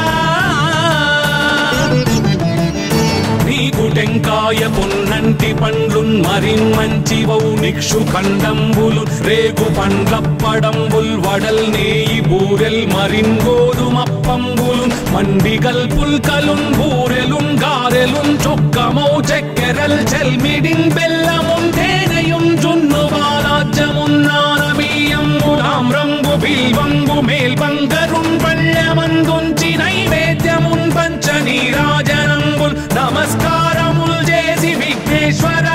B: నీకు టెంకాయ పొన్నంటి పండ్లున్ మరిన్ మంచివౌ నిక్షు ఖండంబులు రేగు పండ్లప్పడంబుల్ వడల్ నేయి బూరెల్ మరిన్ గోధుమప్పంబులు మండిగల్ పుల్కలున్ బూరెలున్ గారెలున్ చొక్కమౌ చెక్కెరల్ చెల్మిడిన్ బెల్లమున్ తేనెయున్ జున్ను బాలాజ్యమున్నానబీయంబులాం రంగు బిల్వంగు మేల్బంగరున్ పళ్ళమందుంచి నైవేద్యమున్ పంచ నీరాజనంబుల్ నమస్కారముల్ చేసి విఘ్నేశ్వరా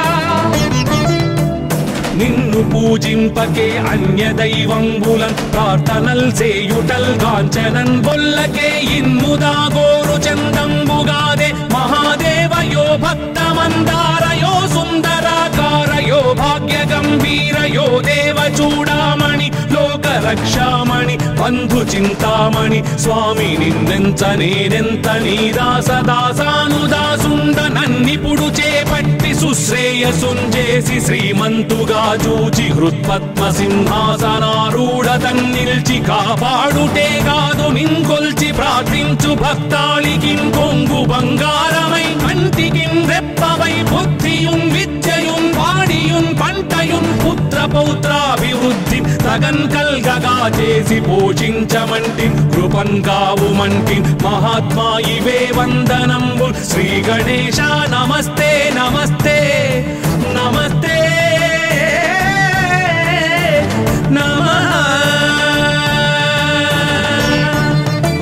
B: నిన్ను పూజింపకే అన్య దైవంబులన్ ప్రార్థనల్ సేయుటల్ కాంచనన్ బొల్లకే ఇన్ముదా గోరు చందంబుగాదే మహాదేవయో భక్తమందారయో సుందరాకారయో భాగ్య గంభీరయో దేవ చూడామణి లోక రక్షామణి బంధు చింతామణి స్వామి నిన్నెంత నేనెంత నీ దాస దాసానుదాసుండ నన్నిపుడు చేపట్టి సుశ్రేయసుంజేసి శ్రీమంతుగా చూచి హృత్పద్మ సింహాసనారూఢ తన్నిల్చి కాపాడుటే కాదు నింకొల్చి ప్రార్థించు భక్తాళికి కొంగు బంగారమై కంటికి రెప్పవై బుద్ధియున్ విద్యయున్ వాడియున్ పంటయున్ పుత్ర పౌత్రాభివృద్ధి తగన్ కల్గగా చేసి పోషించమంటి కృపన్ కావుమంటి మహాత్మా ఇవే వందనంబు శ్రీ గణేశ నమస్తే నమస్తే నమస్తే నమః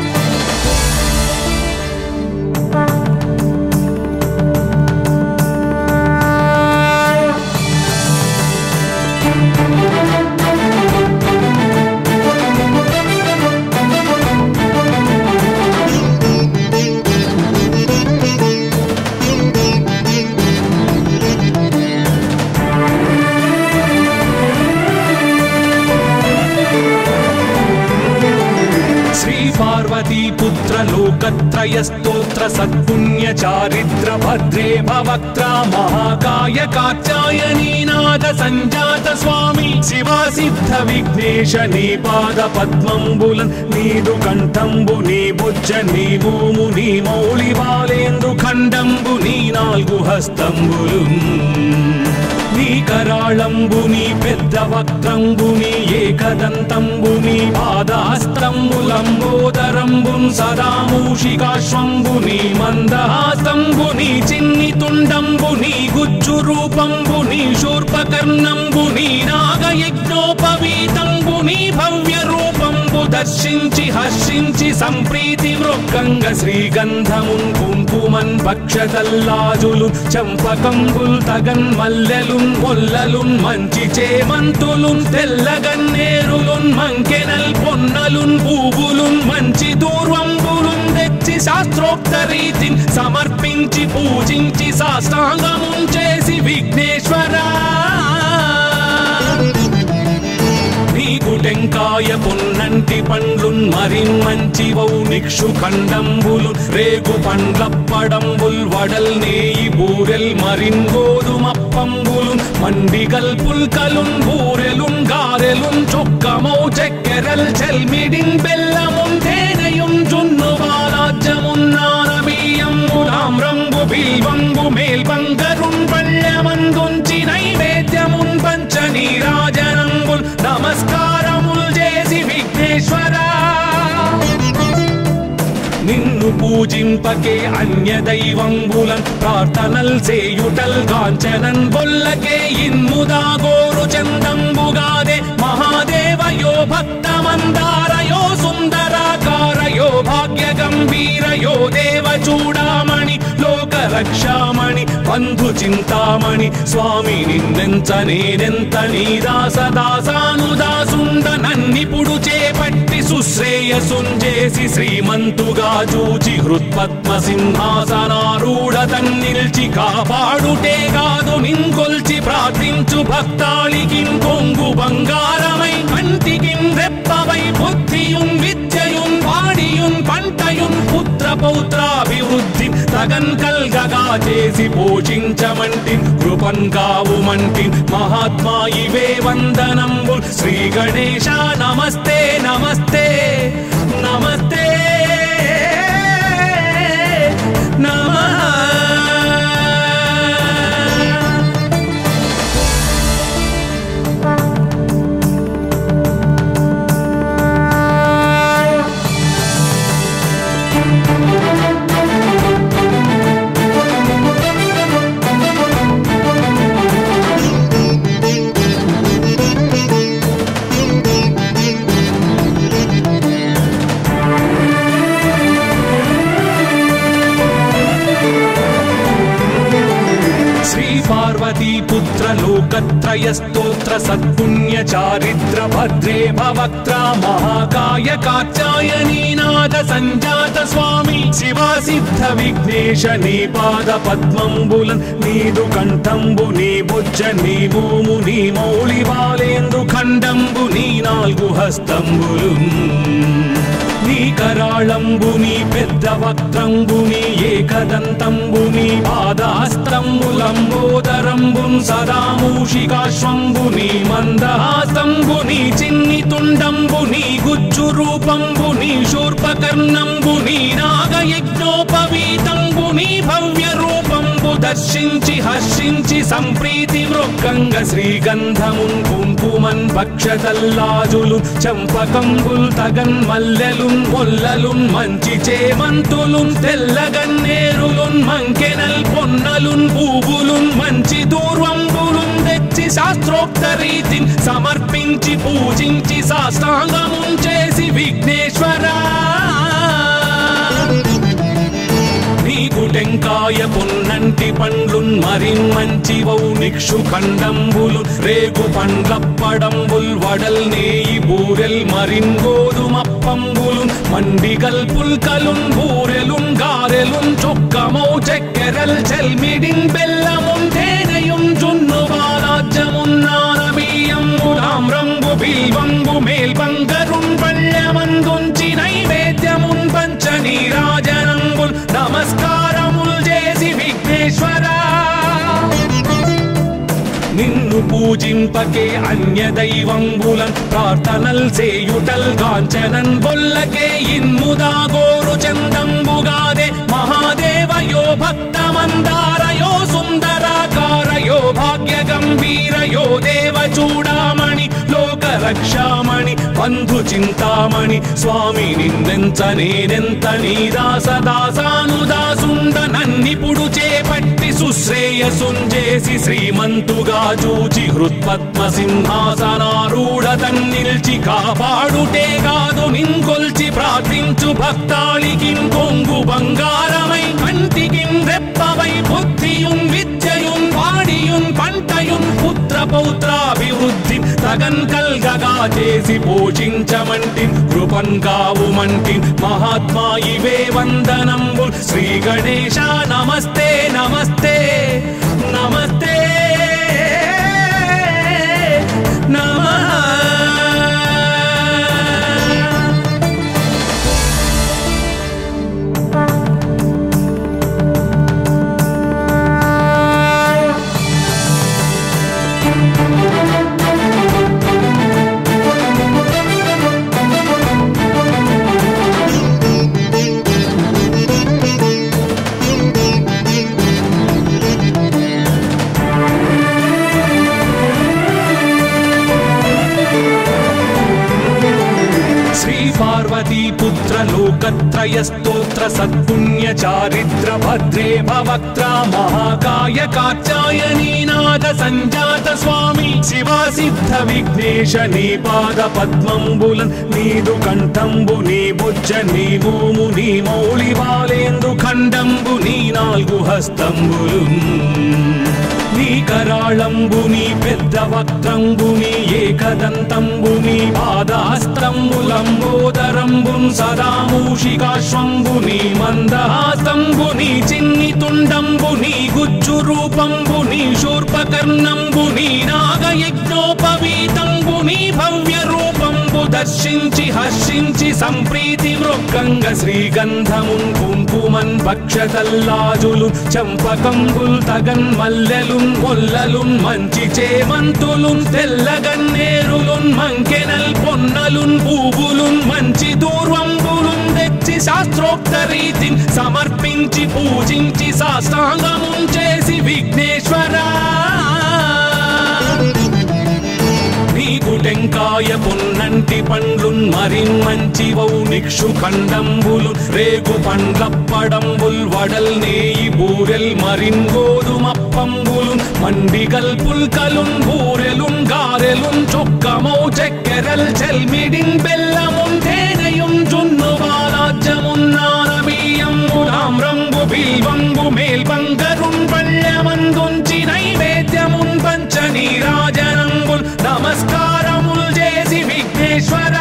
B: శ్రీ పార్వతీ పుత్ర లోకత్రయ స్తోత్ర సత్పుణ్య చారిత్ర భద్రే భవక్త్ర మహాకాయ కాచాయనీనాథ సంజాత స్వామి శివా సిద్ధ విఘ్నేశ నీ పాద పద్మంబులన్ నీదు కంఠంబు నీ బుజ్జ నీ మోము నీ మౌళి బాలేందు ఖండంబు నీ నాలుగు హస్తంబులు నీ కరాళంబుని పెద్ద వక్త్రంబుని ఏకదంతంబుని పాదాస్త్రంబులంబోదరంబున్ సదా మూషికాశ్వంబుని మందహాసంబుని చిన్ని తుండంబుని గుజ్జు రూపంబుని శూర్పకర్ణంబుని నాగయజ్ఞోపవీతంబుని భవ్య రూపంబు దర్శించి హర్షించి సంప్రీతి వృక్కంగ శ్రీగంధమున్ కుంకుమన్ భక్షతల్లాజులు చంపకంబుల్ తగన్ మల్లెలున్ మొల్లలున్ మంచి చేమంతులున్ తెల్లగన్నేరులున్ మంకెనల్ పొన్నలున్ పూవులున్ మంచి దూర్వంబులున్ తెచ్చి శాస్త్రోక్త రీతిని సమర్పించి పూజించి సాష్టాంగమున్ చేసి విఘ్నేశ్వరా నీకు టెంకాయ పొన్నంటి పండ్లున్ మరిన్ మంచివౌ నిక్షు ఖండంబులు రేగు పండ్లప్పడంబుల్ వడల్ నేయి బూరెల్ మరిన్ గోధుమప్పంబులు మండిగల్ పుల్కలున్ బూరెలున్ గారెలున్ చొక్కమౌ చెక్కెరల్ చెల్మిడిన్ బెల్లమున్ తేనెయున్ జున్ను బాలాజ్యమున్నానబీయంబులాం రంగు బిల్వంగు మేల్బంగరున్ పళ్ళమందుంచి నైవే పూజింపకే అన్య దైవంబులన్ ప్రార్థనల్ సేయుటల్ కాంచనన్ బొల్లకే ఇన్ముదా గోరు చందంబుగాదే మహాదేవయో భక్తమందారయో సుందరాకారయో భాగ్య గంభీరయో దేవ చూడామణి లోక రక్షామణి బంధు చింతామణి స్వామి నిన్నెంత నేనెంత నీ దాస దాసానుదాసుండ నన్నిపుడు చేపట్టి సుశ్రేయసుంజేసి శ్రీమంతుగా చూచి హృత్పద్మ సింహాసనారూఢ తన్నిల్చి కాపాడుటే కాదు నింకొల్చి ప్రార్థించు భక్తాళికి కొంగు బంగారమై కంటికి రెప్పవై బుద్ధియున్ విద్యయున్ వాడియున్ పంటయున్ పుత్ర పౌత్రాభివృద్ధి తగన్ కల్గగా చేసి పోషించమంటి కృపన్ కావుమంటి మహాత్మా ఇవే వందనంబు శ్రీ గణేశ నమస్తే నమస్తే నమస్తే నమః శ్రీ పార్వతీ పుత్ర లోకత్రయ స్తోత్ర సత్పుణ్య చారిత్ర భద్రే భవక్త్ర మహాకాయ కాచాయనీనాథ సంజాత స్వామి శివా సిద్ధ విఘ్నేశ నీ పాద పద్మంబులన్ నీదు కంఠంబు నీ బుజ్జ నీ భూము నీ మౌళి బాలేందు ఖండంబు నీ నాలుగు హస్తంబులు నీ కరాళంబుని పెద్ద వక్త్రంబుని ఏకదంతంబుని పాదాస్తంబులంబోదరంబుం సదా మూషికాశ్వంబుని మందహాసంబుని చిన్ని తుండంబుని గుజ్జు రూపంబుని శూర్పకర్ణంబుని నాగయజ్ఞోపవీతంబుని భవ్య రూపంబు దర్శించి హర్షించి సంప్రీతి మృక్కంగ శ్రీగంధమున్ కుంకుమన్ భక్షతల్లాజులు చంపకంబుల్ తగన్ మల్లెలున్ మొల్లలున్ మంచి చేమంతులున్ తెల్లగన్నేరులున్ మంకెనల్ పొన్నలున్ పూవులున్ మంచి దూర్వంబులున్ తెచ్చి శాస్త్రోక్త రీతిని సమర్పించి పూజించి సాష్టాంగమున్ చేసి విఘ్నేశ్వరా నీకు టెంకాయ పొన్నంటి పండ్లున్ మరిన్ మంచివౌ నిక్షు ఖండంబులు రేగు పండ్లప్పడంబుల్ వడల్ నేయి బూరెల్ మరిన్ గోధుమప్పంబులు మండిగల్ పుల్కలున్ బూరెలున్ గారెలున్ చొక్కమౌ చక్కెరల్ చెల్మిడిన్ బెల్లమున్ తేనెయున్ జున్ను బాలాజ్యమున్నాన బియ్యంబులామ్రంబు బిల్వంబు మేల్బంగరున్ పళ్ళమందుంచి నైవేద్యమున్ పంచ నీరాజనంబుల్ నమస్కారముల్ చేసి విఘ్నేశ్వరా నిన్ను పూజింపకే అన్య దైవంబులన్ ప్రార్థనల్ సేయుటల్ కాంచనన్ బొల్లకే ఇన్ముదా గోరు చందంబుగాదే మహాదేవయో భక్తమందారయో సుందరాకారయో భాగ్య గంభీరయో దేవ చూడామణి లోక రక్షామణి బంధు చింతామణి స్వామి నిన్నెంత నేనెంత నీ దాస దాసానుదాసుండ నన్నిపుడు చేపట్టి సుశ్రేయసుంజేసి శ్రీమంతుగా చూచి హృత్పద్మ సింహాసనారూఢ తన్నిల్చి కాపాడుటే కాదు నింకొల్చి ప్రార్థించు భక్తాళికి కొంగు బంగారమై కంటికి రెప్పవై బుద్ధియున్ విద్యయున్ వాడియున్ పంటయున్ పుత్ర పౌత్రాభివృద్ధి తగన్ కల్గగా చేసి పోషించమంటి కృపన్ కావుమంటి మహాత్మా ఇవే వందనంబు శ్రీ గణేశ నమస్తే నమస్తే నమస్తే నమః పార్వతీ పుత్ర లోకత్రయ స్తోత్ర సత్పుణ్య చారిత్ర భద్రే భవక్త్ర మహాకాయ కాచాయనీనాథ సంజాత స్వామి శివా సిద్ధ విఘ్నేశ నీ పాద పద్మంబులన్ నీదు కంఠంబు నీ బుజ్జ నీ మోము నీ మౌళి వాలేందు ఖండంబు నీ నాలుగు హస్తంబులు నీ కరాళంబుని పెద్ద వక్త్రంబుని ఏకదంతంబుని పాదాస్త్రంబులంబోదరంబున్ సదా మూషికాశ్వంబుని మందహాసంబుని చిన్ని తుండంబుని గుజ్జు రూపంబుని శూర్పకర్ణంబుని నాగయజ్ఞోపవీతంబుని భవ్య రూపంబు దర్శించి హర్షించి సంప్రీతి మృక్కంగ శ్రీగంధమున్ కుంకుమన్ భక్షతల్లాజులు చంపకంబుల్ తగన్ మల్లెలున్ మొల్లలున్ మంచి చేమంతులున్ తెల్లగన్నేరులున్ మంకెనల్ పొన్నలున్ పూవులున్ మంచి దూర్వంబులున్ తెచ్చి శాస్త్రోక్త రీతిని సమర్పించి పూజించి సాష్టాంగమున్ చేసి విఘ్నేశ్వరా నీకు టెంకాయ పొన్నంటి పండ్లున్ మరిన్ మంచివౌ నిక్షు ఖండంబులు రేగు పండ్లప్పడంబుల్ వడల్ నేయి బూరెల్ మరిన్ గోధుమప్పంబులు మండిగల్ పుల్కలున్ బూరెలున్ గారెలున్ చొక్కమౌ చెక్కెరల్ చెల్మిడిన్ బెల్లమున్ తేనెయున్ జున్ను బాలాజ్యమున్నానబీయంబులామ్రంబు బిల్వంబు మేల్బంగరున్ పళ్ళమందుంచి నైవేద్యమున్ పంచ నీరాజనంబుల్ నమస్కారముల్ చేసి విఘ్నేశ్వరా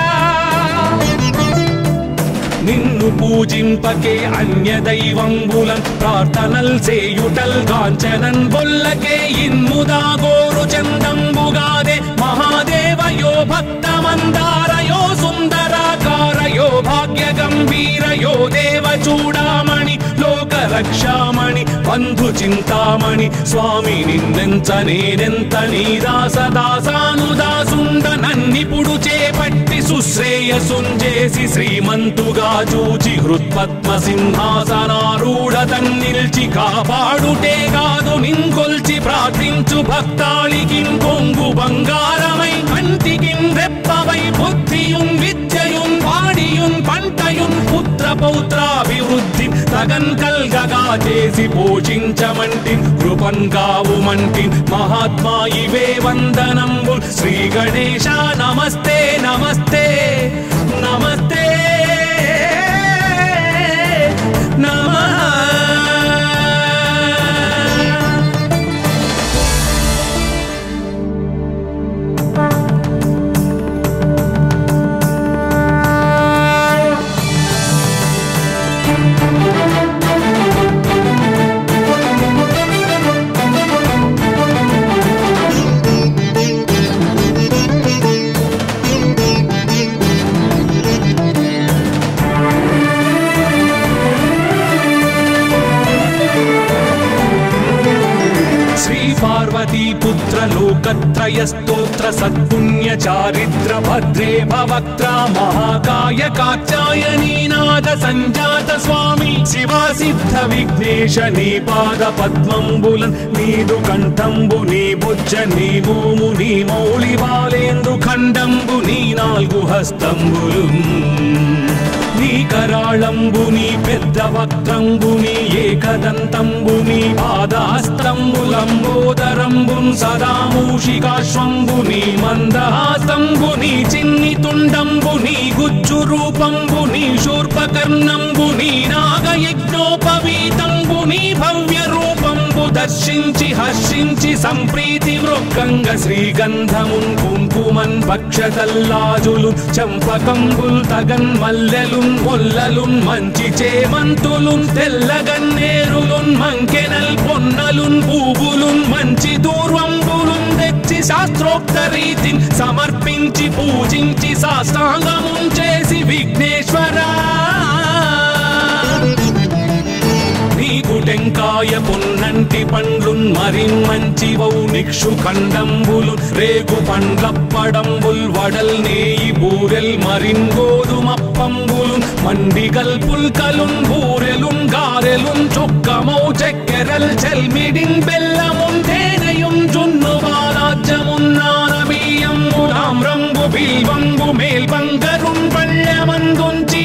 B: నిన్ను పూజింపకే అన్య దైవంబులన్ ప్రార్థనల్ సేయుటల్ కాంచనన్ బొల్లకే ఇన్ముదా గోరు చందంబుగాదే మహాదేవయో భక్తమందారయో సుందరాకారయో భాగ్య గంభీరయో దేవ చూడామణి లోక రక్షామణి బంధు చింతామణి స్వామి నిన్నెంత నేనెంత నీ దాస దాసానుదాసుండ నన్నిపుడు చేపట్టి సుశ్రేయసుంజేసి శ్రీమంతుగా చూచి హృత్పద్మ సింహాసనారూఢ తన్నిల్చి కాపాడుటే కాదు నింకొల్చి ప్రార్థించు భక్తాళికి కొంగు బంగారమై కంటికి రెప్పవై బుద్ధియున్ విద్యయున్ వాడియున్ పంటయున్ పుత్ర పౌత్రాభివృద్ధి తగన్ కల్గగా చేసి పోషించమంటి కృపన్ కావుమంటి మహాత్మా ఇవే వందనంబు శ్రీ గణేశ నమస్తే నమస్తే నమస్తే నమః శ్రీ పార్వతీ పుత్ర లోకత్రయ స్తోత్ర సత్పుణ్య చారిత్ర భద్రే భవక్త్ర మహాకాయ కాచాయనీనాథ సంజాత స్వామి శివా సిద్ధ విఘ్నేశ నీ పాద పద్మంబులన్ నీదు కంఠంబు నీ బుజ్జ నీ భూము నీ మౌళి బాలేందు ఖండంబు నీ నాలుగు హస్తంబులు నీ కరాళంబుని పెద్ద వక్త్రంబుని ఏకదంతంబుని పాదాస్త్రంబులంబోదరంబున్ సదా మూషికాశ్వంబుని మందహాసంబుని చిన్ని తుండంబుని గుజ్జు రూపంబుని శూర్పకర్ణంబుని నాగయజ్ఞోపవీతంబుని భవ్య రూపంబు దర్శించి హర్షించి సంప్రీతి మృక్కంగ శ్రీగంధమున్ కుంకుమన్ భక్షతల్లాజులు చంపకంబుల్ తగన్ మల్లెలున్ మొల్లలున్ మంచి చేమంతులున్ తెల్లగన్నేరులున్ మంకెనల్ పొన్నలున్ పూవులున్ మంచి దూర్వంబులున్ తెచ్చి శాస్త్రోక్త రీతిని సమర్పించి పూజించి సాష్టాంగమున్ చేసి విఘ్నేశ్వరా నీకు టెంకాయ పొన్నంటి పండ్లున్ మరిన్ మంచివౌ నిక్షు ఖండంబులు రేగు పండ్లప్పడంబుల్ వడల్ నేయి బూరెల్ మరిన్ గోధుమప్పంబులు మండిగల్ పుల్కలున్ బూరెలున్ గారెలున్ చొక్కమౌ చెక్కెరల్ చెల్మిడిన్ బెల్లమున్ తేనెయున్ జున్ను బాలాజ్యమున్నానబీయంబులామ్రంబు బిల్వంబు మేల్బంగరున్ పళ్ళమందుంచి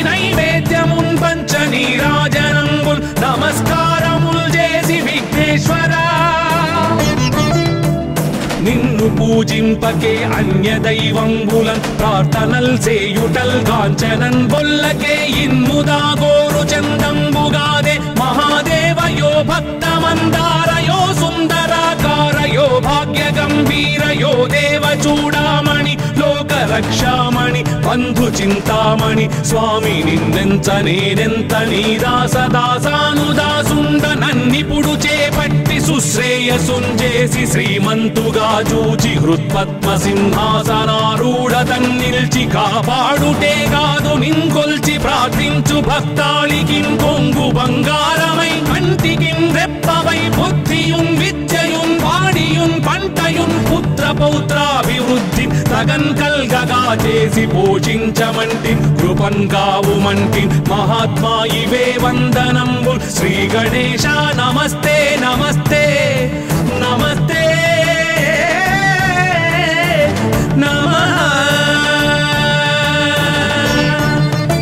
B: నిన్ను పూజింపకే అన్య దైవంబులన్ ప్రార్థనల్ సేయుటల్ కాంచనన్ బొల్లకే ఇన్ముదా గోరు చందంబుగాదే మహాదేవయో భక్తమందారయో సుందరాకారయో భాగ్య గంభీరయో దేవ చూడామణి లోక రక్షామణి బంధు చింతామణి స్వామి నిన్నెంత నేనెంత నీ దాస దాసానుదాసుండ నన్నిపుడు చేపట్టి సుశ్రేయసుంజేసి శ్రీమంతుగా చూచి హృత్పద్మ సింహాసనారూఢ తన్నిల్చి కాపాడుటే కాదు నింకొల్చి ప్రార్థించు భక్తాళికి కొంగు బంగారమై కంటికి రెప్పవై బుద్ధియుం విద్యయుం వాడియుం పంటయుం పుత్ర పౌత్రాభివృద్ధి తగన్ కల్గగా చేసి పోషించమంటి కృపన్ కావుమంటి మహాత్మా ఇవే వందనంబు శ్రీ గణేశ నమస్తే నమస్తే నమస్తే నమః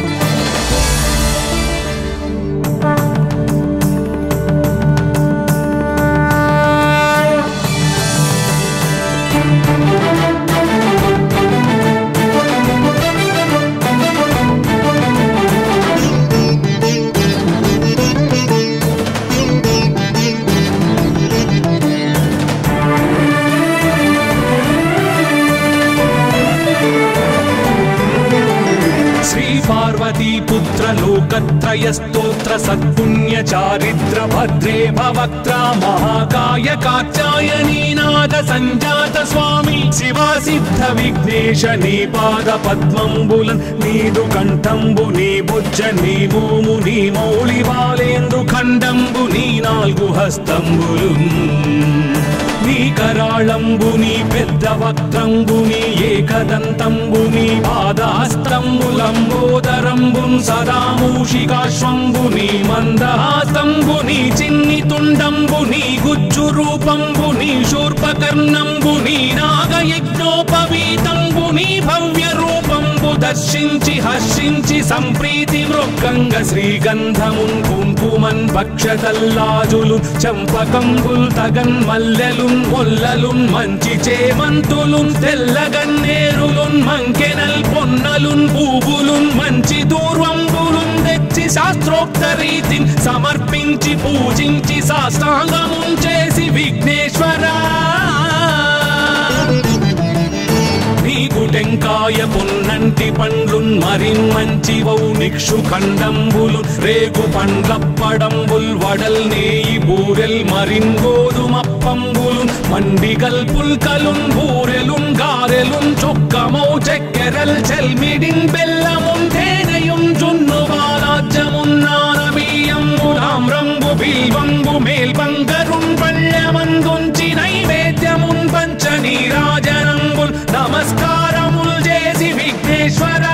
B: శ్రీ పార్వతీ పుత్ర లోకత్రయ స్తోత్ర సత్పుణ్య చారిత్ర భద్రే భవక్త్ర మహాకాయ కాచాయనీనాద సంజాత స్వామి శివా సిద్ధ విఘ్నేశ నీ పాద పద్మంబులన్ నీదు కంఠంబు నీ బుజ్జ నీ భూము నీ మౌళి బాలేందు ఖండంబు నీ నాలుగు హస్తంబులు నీ కరాళంబు నీ పెద్ద వక్త్రంబు నీ ఏకదంతంబు నీ పాదాస్తంబులంబోదరంబు సదా మూషికాశ్వంబు నీ మందహాస్తంబు నీ చిన్ని తుండంబు నీ గుజ్జు రూపంబు నీ శూర్పకర్ణంబు నీ నాగయజ్ఞోపవీతంబు నీ భవ్య రూపంబు దర్శించి హర్షించి సంప్రీతి మృక్కంగ శ్రీగంధమున్ కుంకుమన్ భక్షతల్లాజులు చంపకంబుల్ తగన్ మల్లెలున్ మొల్లలున్ మంచి చేమంతులున్ తెల్లగన్నేరులున్ మంకెనల్ పొన్నలున్ పూవులున్ మంచి దూర్వంబులున్ తెచ్చి శాస్త్రోక్త రీతిని సమర్పించి పూజించి సాష్టాంగమున్ చేసి విఘ్నేశ్వరా నీకు టెంకాయ పొన్నంటి పండ్లున్ మరి మంచివౌ నిక్షు ఖండంబులు రేగు పండ్లప్పడంబుల్ వడల్ నేయి బూరెల్ మరిన్ గోధుమప్పంబులు మండిగల్ పుల్కలున్ బూరెలున్ గారెలున్ చొక్కమౌ చెక్కెరల్ చెల్మిడిన్ బెల్లమున్ తేనెయుం జున్ను బాలాజ్యమున్నానబీయంబు తామ్రంబు బిల్వంబు మేల్బంగరున్ పళ్ళమందుంచి నైవేద్యమున్ పంచ నీరాజనంబుల్ నమస్కారముల్ చేసి విఘ్నేశ్వరా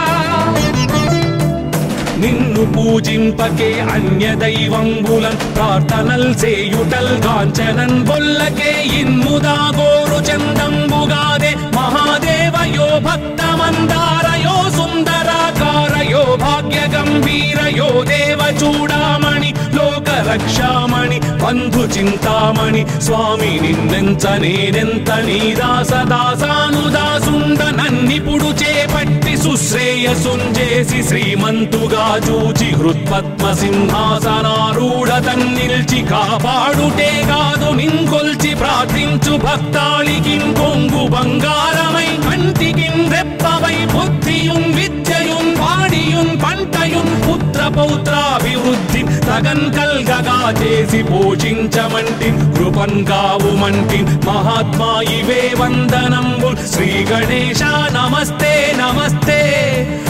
B: నిన్ను పూజింపకే అన్య దైవంబులన్ ప్రార్థనల్ సేయుటల్ కాంచనన్ బొల్లకే ఇన్ముదా గోరు చందంబుగాదే మహాదేవయో భక్తమందారయో సుందరాకారయో భాగ్య గంభీరయో దేవ చూడామణి లోక రక్షామణి బంధు చింతామణి స్వామి నిన్నెంత నేనెంత నీ దాస దాసానుదాసుండ నన్నిపుడు చేపట్టి సుశ్రేయసుంజేసి శ్రీమంతుగా చూచి హృత్పద్మ సింహాసనారూఢ తన్నిల్చి కాపాడుటే కాదు నింకొల్చి ప్రార్థించు భక్తాళికి కొంగు బంగారమై కంటికి రెప్పవై బుద్ధియుం విద్యయుం వాడియుం పంటయుం పుత్ర పౌత్రాభివృద్ధి తగన్ కల్గగా చేసి పోషించమంటి కృపన్ కావుమంటి మహాత్మా ఇవే వందనంబు శ్రీ గణేశ నమస్తే నమస్తే